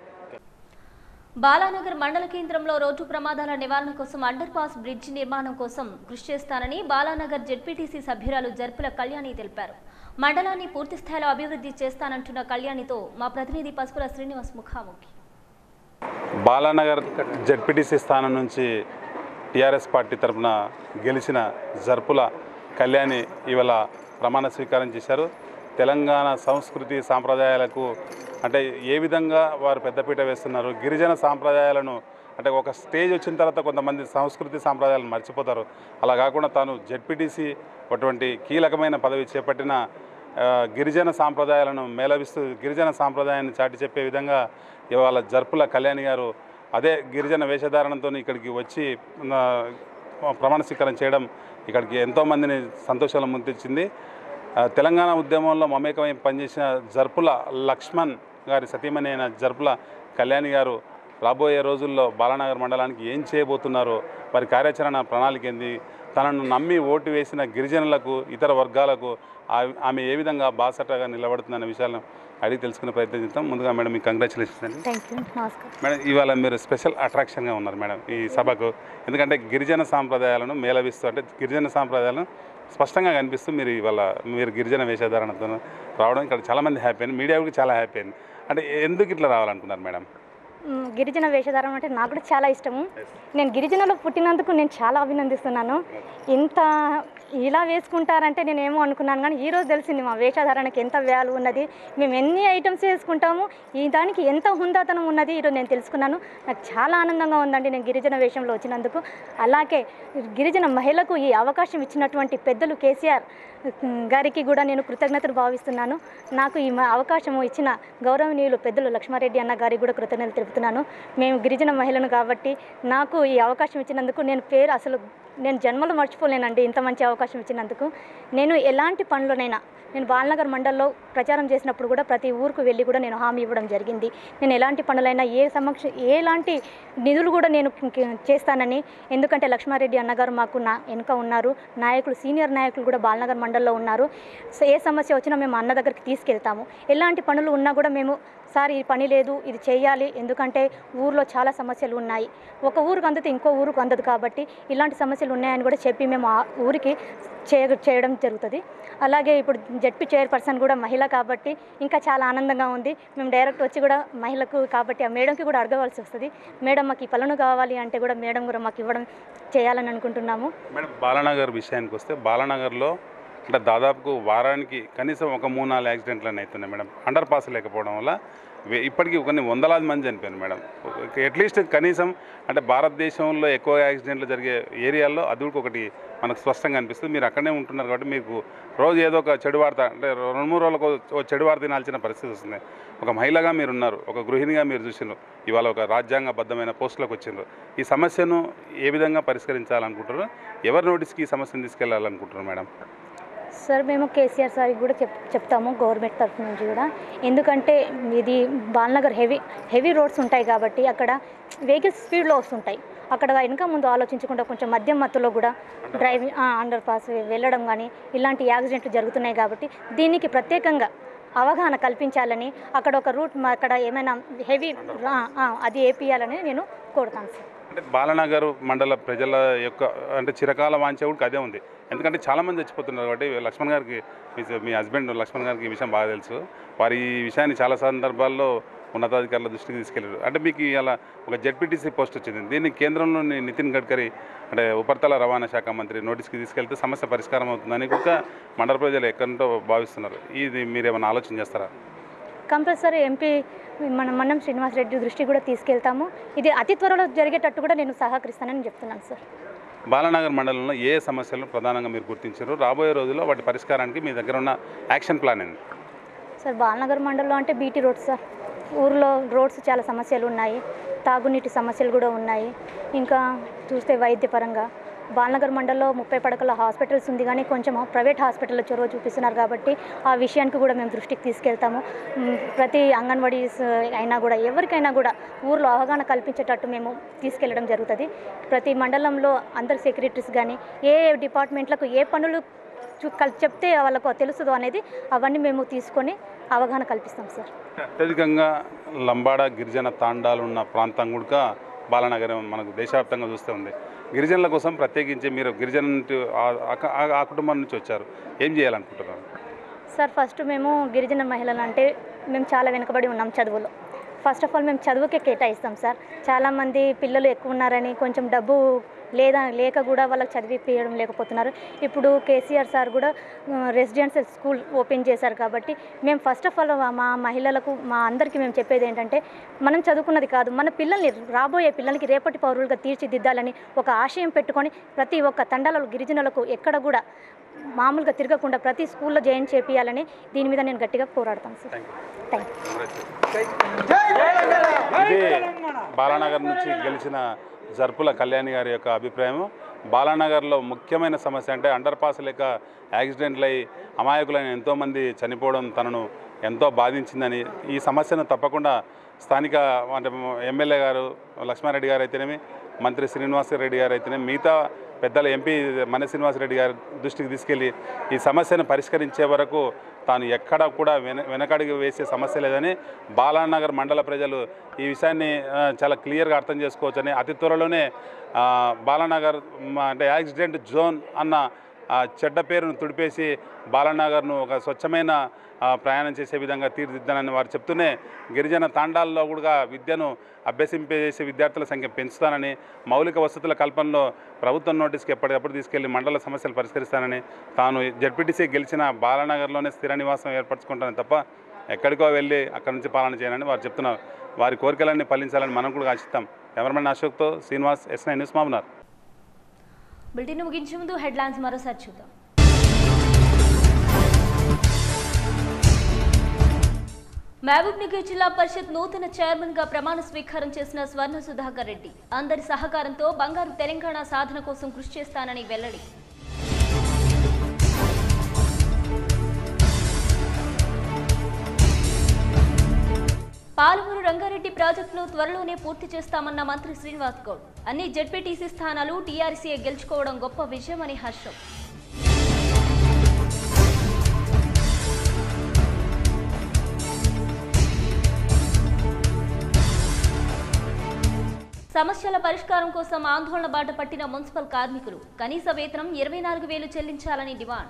A: బాలానగర్ మండల కేంద్రంలో రోడ్డు ప్రమాదాల నివారణ కోసం అండర్ పాస్ బ్రిడ్జి నిర్మాణం కోసం కృషి చేస్తానని బాలానగర్ జెడ్పీటీసీ సభ్యురాలు జర్పుల కళ్యాణి తెలిపారు మండలాన్ని పూర్తి స్థాయిలో అభివృద్ధి చేస్తానంటున్న కళ్యాణితో మా ప్రతినిధి పసుపుల శ్రీనివాస్ ముఖాముఖి
K: బాలానగర్ జడ్పీటీసీ స్థానం నుంచి టీఆర్ఎస్ పార్టీ తరఫున గెలిచిన జర్పుల కళ్యాణి ఇవాళ ప్రమాణ స్వీకారం చేశారు తెలంగాణ సంస్కృతి సాంప్రదాయాలకు అంటే ఏ విధంగా వారు పెద్దపీట వేస్తున్నారు గిరిజన సాంప్రదాయాలను అంటే ఒక స్టేజ్ వచ్చిన తర్వాత కొంతమంది సంస్కృతి సాంప్రదాయాలను మర్చిపోతారు అలా కాకుండా తాను జడ్పీటీసీ అటువంటి కీలకమైన పదవి చేపట్టిన ఆ, గిరిజన సాంప్రదాయాలను మేళవిస్తూ గిరిజన సాంప్రదాయాన్ని చాటి చెప్పే విధంగా ఇవాళ జర్పుల కళ్యాణి గారు అదే గిరిజన వేషధారణతో ఇక్కడికి వచ్చి ఆ, ప్రమాణ స్వీకారం చేయడం ఇక్కడికి ఎంతోమందిని సంతోషాలు ముంతించింది ఆ, తెలంగాణ ఉద్యమంలో మమేకమై పనిచేసిన జర్పుల లక్ష్మణ్ గారి సతీమణి అయిన జర్పుల కళ్యాణి గారు రాబోయే రోజుల్లో బాలానగర్ మండలానికి ఏం చేయబోతున్నారో వారి కార్యాచరణ ప్రణాళిక ఏంది తనను నమ్మి ఓటు వేసిన గిరిజనులకు ఇతర వర్గాలకు ఆ- ఆమె ఏ విధంగా బాసటగా నిలబడుతుందనే విషయాలను అడిగి తెలుసుకునే ప్రయత్నం చేద్దాం ముందుగా మేడం మీకు కంగ్రాచులేషన్స్ అండి
O: థ్యాంక్ యూ నమస్కారం
K: మేడం ఇవాళ మీరు స్పెషల్ అట్రాక్షన్గా ఉన్నారు మేడం ఈ సభకు ఎందుకంటే గిరిజన సాంప్రదాయాలను మేళవిస్తూ అంటే గిరిజన సాంప్రదాయాలను స్పష్టంగా కనిపిస్తూ మీరు ఇవాళ మీరు గిరిజన వేషధారణతో రావడం ఇక్కడ చాలామంది హ్యాపీ అయింది మీడియా కూడా చాలా హ్యాపీ అయింది అంటే ఎందుకు ఇట్లా రావాలనుకున్నారు మేడం
O: మ్, గిరిజన వేషధారం అంటే నాకు కూడా చాలా ఇష్టము నేను గిరిజనలో పుట్టినందుకు నేను చాలా అభినందిస్తున్నాను ఇంత ఇలా వేసుకుంటారంటే నేను ఏమో అనుకున్నాను కానీ ఈ రోజు తెలిసింది మా వేషధారణకి ఎంత వాల్యూ ఉన్నది మేము ఎన్ని ఐటమ్స్ వేసుకుంటాము ఈ దానికి ఎంత హుందాతనం ఉన్నది ఈరోజు నేను తెలుసుకున్నాను నాకు చాలా ఆనందంగా ఉందండి నేను గిరిజన వేషంలో వచ్చినందుకు అలాగే గిరిజన మహిళకు ఈ అవకాశం ఇచ్చినటువంటి పెద్దలు కేసీఆర్ ఉమ్, గారికి కూడా నేను కృతజ్ఞతలు భావిస్తున్నాను నాకు ఈ మ- అవకాశం ఇచ్చిన గౌరవనీయులు పెద్దలు లక్ష్మారెడ్డి అన్న గారికి కూడా కృతజ్ఞతలు తెలుపుతున్నాను మేము గిరిజన మహిళను కాబట్టి నాకు ఈ అవకాశం ఇచ్చినందుకు నేను పేరు అసలు నేను జన్మలో మర్చిపోలేనండి ఇంత మంచి అవకాశం ఇచ్చినందుకు నేను ఎలాంటి పనులనైనా నేను బాలనగర్ మండల్లో ప్రచారం చేసినప్పుడు కూడా ప్రతి ఊరుకు వెళ్ళి కూడా నేను హామీ ఇవ్వడం జరిగింది నేను ఎలాంటి పనులైనా ఏ సమక్ష ఎలాంటి నిధులు కూడా నేను కి- కి- చేస్తానని ఎందుకంటే లక్ష్మారెడ్డి అన్నగారు మాకు నా వెనుక ఉన్నారు నాయకులు సీనియర్ నాయకులు కూడా బాలనగర్ మండల్లో ఉన్నారు సో ఏ సమస్య వచ్చినా మేము అన్న దగ్గరికి తీసుకెళ్తాము ఎలాంటి పనులు ఉన్నా కూడా మేము సార్ ఈ పని లేదు ఇది చేయాలి ఎందుకంటే ఊర్లో చాలా సమస్యలు ఉన్నాయి ఒక ఊరికి అందితే ఇంకో ఊరికి అందదు కాబట్టి ఇలాంటి సమస్యలు ఉన్నాయని కూడా చెప్పి మేము ఆ ఊరికి చేయ చేయడం జరుగుతుంది అలాగే ఇప్పుడు జడ్పీ చైర్పర్సన్ కూడా మహిళ కాబట్టి ఇంకా చాలా ఆనందంగా ఉంది మేము డైరెక్ట్ వచ్చి కూడా మహిళకు కాబట్టి ఆ మేడంకి కూడా అడగవలసి వస్తుంది మేడం మాకు ఈ పనులు కావాలి అంటే కూడా మేడం కూడా మాకు ఇవ్వడం చేయాలని అనుకుంటున్నాము
K: మేడం బాలానగర్ విషయానికి వస్తే బాలానగర్లో అంటే దాదాపు వారానికి కనీసం ఒక మూడు నాలుగు యాక్సిడెంట్లు అని అవుతున్నాయి మేడం అండర్ పాస్ లేకపోవడం వల్ల వే- ఇప్పటికీ కొన్ని వందలాది మంది చనిపోయారు మేడం అట్లీస్ట్ కనీసం అంటే భారతదేశంలో ఎక్కువ యాక్సిడెంట్లు జరిగే ఏరియాల్లో అది కూడా ఒకటి మనకు స్పష్టంగా అనిపిస్తుంది మీరు అక్కడనే ఉంటున్నారు కాబట్టి మీకు రోజు ఏదో ఒక చెడు వార్త అంటే రెండు మూడు రోజులకు ఓ చెడు వార్త తినాల్సిన పరిస్థితి వస్తుంది ఒక మహిళగా మీరు ఉన్నారు ఒక గృహిణిగా మీరు చూసినారు ఇవాళ ఒక రాజ్యాంగబద్ధమైన పోస్టులకు వచ్చిండ్రు ఈ సమస్యను ఏ విధంగా పరిష్కరించాలనుకుంటారు ఎవరి నోటీస్కి ఈ సమస్యను తీసుకెళ్లాలనుకుంటున్నారు మేడం
O: సార్ మేము కేసీఆర్ సార్కి కూడా చెప్ చెప్తాము గవర్నమెంట్ తరఫు నుంచి కూడా ఎందుకంటే ఇది బాలనగర్ హెవీ హెవీ రోడ్స్ ఉంటాయి కాబట్టి అక్కడ వెహికల్స్ స్పీడ్లో వస్తుంటాయి అక్కడ వెనుక ముందు ఆలోచించకుండా కొంచెం మధ్యం మత్తులో కూడా డ్రైవింగ్ అండర్ పాస్ వెళ్ళడం కానీ ఇలాంటి యాక్సిడెంట్లు జరుగుతున్నాయి కాబట్టి దీనికి ప్రత్యేకంగా అవగాహన కల్పించాలని అక్కడ ఒక రూట్ మా- అక్కడ ఏమైనా హెవీ అది వేపియాలని నేను కోరుతాను సార్
K: అంటే బాలనగర్ మండల ప్రజల యొక్క అంటే చిరకాల వాంఛ కూడా అదే ఉంది ఎందుకంటే చాలామంది చచ్చిపోతున్నారు కాబట్టి లక్ష్మణ్ గారికి మీ- మీ హస్బెండ్ లక్ష్మణ్ గారికి ఈ విషయం బాగా తెలుసు వారి ఈ విషయాన్ని చాలా సందర్భాల్లో ఉన్నతాధికారుల దృష్టికి తీసుకెళ్లారు అంటే మీకు ఇలా ఒక జెడ్పీటీసీ పోస్ట్ వచ్చింది దీన్ని కేంద్రంలోని నితిన్ గడ్కరీ అంటే ఉపరితల రవాణా శాఖ మంత్రి నోటీస్కి తీసుకెళ్తే సమస్య పరిష్కారం అవుతుందని కూడా మండల ప్రజలు ఎక్కడంటో భావిస్తున్నారు ఇది మీరు ఏమైనా ఆలోచన చేస్తారా
O: కంపల్సరీ ఎంపీ మన మన్నం శ్రీనివాసరెడ్డి దృష్టికి కూడా తీసుకెళ్తాము ఇది అతి త్వరలో జరిగేటట్టు కూడా నేను సహకరిస్తానని చెప్తున్నాను సార్
K: బాలానగర్ మండలంలో ఏ సమస్యలను ప్రధానంగా మీరు గుర్తించారు రాబోయే రోజుల్లో వాటి పరిష్కారానికి మీ దగ్గర ఉన్న యాక్షన్ ప్లాన్ ఏంది
O: సార్ బాలనగర్ మండలంలో అంటే బీటీ రోడ్స్ సార్ ఊర్లో రోడ్స్ చాలా సమస్యలు ఉన్నాయి తాగునీటి సమస్యలు కూడా ఉన్నాయి ఇంకా చూస్తే వైద్యపరంగా బాలనగర్ మండలంలో ముప్పై పడకల హాస్పిటల్స్ ఉంది కానీ కొంచెం ప్రైవేట్ హాస్పిటల్లో చొరవ చూపిస్తున్నారు కాబట్టి ఆ విషయానికి కూడా మేము దృష్టికి తీసుకెళ్తాము మ్, ప్రతి అంగన్వాడీస్ అయినా కూడా ఎవరికైనా కూడా ఊర్లో అవగాహన కల్పించేటట్టు మేము తీసుకెళ్ళడం జరుగుతుంది ప్రతి మండలంలో అందరి సెక్రటరీస్ కానీ ఏ ఏ డిపార్ట్మెంట్లకు ఏ పనులు చూ కల్- చెప్తే వాళ్ళకు తెలుస్తుందో అనేది అవన్నీ మేము తీసుకొని అవగాహన కల్పిస్తాం సార్
K: అత్యధికంగా లంబాడ గిరిజన తాండాలు ఉన్న ప్రాంతం కూడా బాలనగరం మనకు దేశవ్యాప్తంగా చూస్తూ ఉంది గిరిజనుల కోసం ప్రత్యేకించి మీరు గిరిజన నుండి ఆ- ఆ- ఆ- ఆ కుటుంబం నుంచి వచ్చారు ఏం చేయాలనుకుంటున్నారు
O: సార్ ఫస్ట్ మేము గిరిజన మహిళలు అంటే మేము చాలా వెనుకబడి ఉన్నాం చదువులో ఫస్ట్ ఆఫ్ ఆల్ మేము చదువుకే కేటాయిస్తాం సార్ చాలామంది పిల్లలు ఎక్కువ ఉన్నారని కొంచెం డబ్బు లేదా లేక కూడా వాళ్ళకి చదివిపించడం లేకపోతున్నారు ఇప్పుడు కేసీఆర్ సార్ కూడా రెసిడెన్షియల్ స్కూల్ ఓపెన్ చేశారు కాబట్టి మేము ఫస్ట్ ఆఫ్ ఆల్ మా మహిళలకు మా అందరికీ మేము చెప్పేది ఏంటంటే మనం చదువుకున్నది కాదు మన పిల్లల్ని రాబోయే పిల్లలకి రేపటి పౌరులుగా తీర్చిదిద్దాలని ఒక ఆశయం పెట్టుకొని ప్రతి ఒక్క తండాలలో గిరిజనులకు ఎక్కడ కూడా మామూలుగా తిరగకుండా ప్రతి స్కూల్లో జాయిన్ చేపియాలని దీని మీద నేను గట్టిగా పోరాడతాను సార్ థ్యాంక్
K: ఇది బాలానగర్ నుంచి గెలిచిన జర్పుల కళ్యాణి గారి యొక్క అభిప్రాయం బాలానగర్లో ముఖ్యమైన సమస్య అంటే అండర్ పాస్ లేక యాక్సిడెంట్లు అయి అమాయకులైన ఎంతోమంది చనిపోవడం తనను ఎంతో బాధించిందని ఈ సమస్యను తప్పకుండా స్థానిక అంటే ఎమ్మెల్యే గారు లక్ష్మారెడ్డి గారు అయితేనేమి మంత్రి శ్రీనివాసరెడ్డి గారు అయితేనేమి మిగతా పెద్దల ఎంపీ మన శ్రీనివాసరెడ్డి గారి దృష్టికి తీసుకెళ్లి ఈ సమస్యను పరిష్కరించే వరకు తాను ఎక్కడ కూడా వెన వెనకడుగు వేసే సమస్య లేదని బాలానగర్ మండల ప్రజలు ఈ విషయాన్ని ఆ, చాలా క్లియర్గా అర్థం చేసుకోవచ్చని అతి త్వరలోనే ఆ, బాలానగర్ మ- అంటే యాక్సిడెంట్ జోన్ అన్న ఆ చెడ్డ పేరును తుడిపేసి బాలానగర్ను ఒక స్వచ్ఛమైన ఆ, ప్రయాణం చేసే విధంగా తీర్చిదిద్దానని వారు చెప్తూనే గిరిజన తాండాల్లో కూడా విద్యను అభ్యసింపజేసే విద్యార్థుల సంఖ్య పెంచుతానని మౌలిక వసతుల కల్పనలో ప్రభుత్వం నోటీస్కి ఎప్పటికప్పుడు తీసుకెళ్లి మండల సమస్యలు పరిష్కరిస్తానని తాను జడ్పీటీసీ గెలిచిన బాలానగర్లోనే స్థిర నివాసం ఏర్పరచుకుంటానని తప్ప ఎక్కడికో వెళ్ళి అక్కడి నుంచి పాలన చేయాలని వారు చెప్తున్నారు వారి కోరికలన్నీ ఫలించాలని మనం కూడా ఆశిస్తాం కెమెరామెన్ అశోక్తో శ్రీనివాస్ ఎస్ నైన్ న్యూస్ మామూనార్
A: బులెటిన్ ముగించే ముందు హెడ్లైన్స్ మరోసారి చూద్దాం మహబూబ్ నగర్ జిల్లా పరిషత్ నూతన చైర్మన్ గా ప్రమాణ స్వీకారం చేసిన స్వర్ణ సుధాకర్ రెడ్డి అందరి సహకారంతో బంగారు తెలంగాణ సాధన కోసం కృషి చేస్తానని వెల్లడి పాలమూరు రంగారెడ్డి ప్రాజెక్టును త్వరలోనే పూర్తి చేస్తామన్న మంత్రి శ్రీనివాస్ గౌడ్ అన్ని జెడ్పీటీసీ స్థానాలు టీఆర్సీఏ గెలుచుకోవడం గొప్ప విజయమని హర్షం సమస్యల పరిష్కారం కోసం ఆందోళన బాట పట్టిన మున్సిపల్ కార్మికులు కనీస వేతనం ఇరవై నాలుగు వేలు చెల్లించాలని డిమాండ్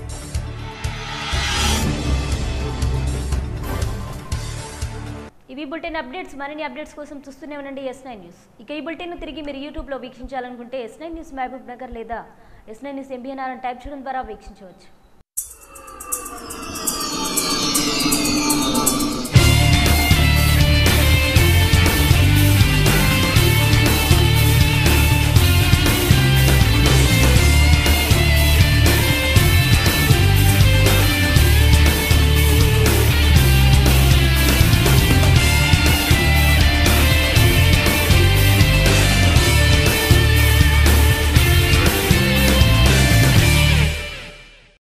A: ఇవి బులెటిన్ అప్డేట్స్ మరిన్ని అప్డేట్స్ కోసం చూస్తూనే ఉండండి ఎస్ నైన్ న్యూస్ ఇక ఈ బులెటిన్ తిరిగి మీరు యూట్యూబ్లో వీక్షించాలనుకుంటే S nine news Mahabubnagar లేదా ఎస్ నైన్ న్యూస్ ఎంబీఎన్ఆర్ అని టైప్ చేయడం ద్వారా వీక్షించవచ్చు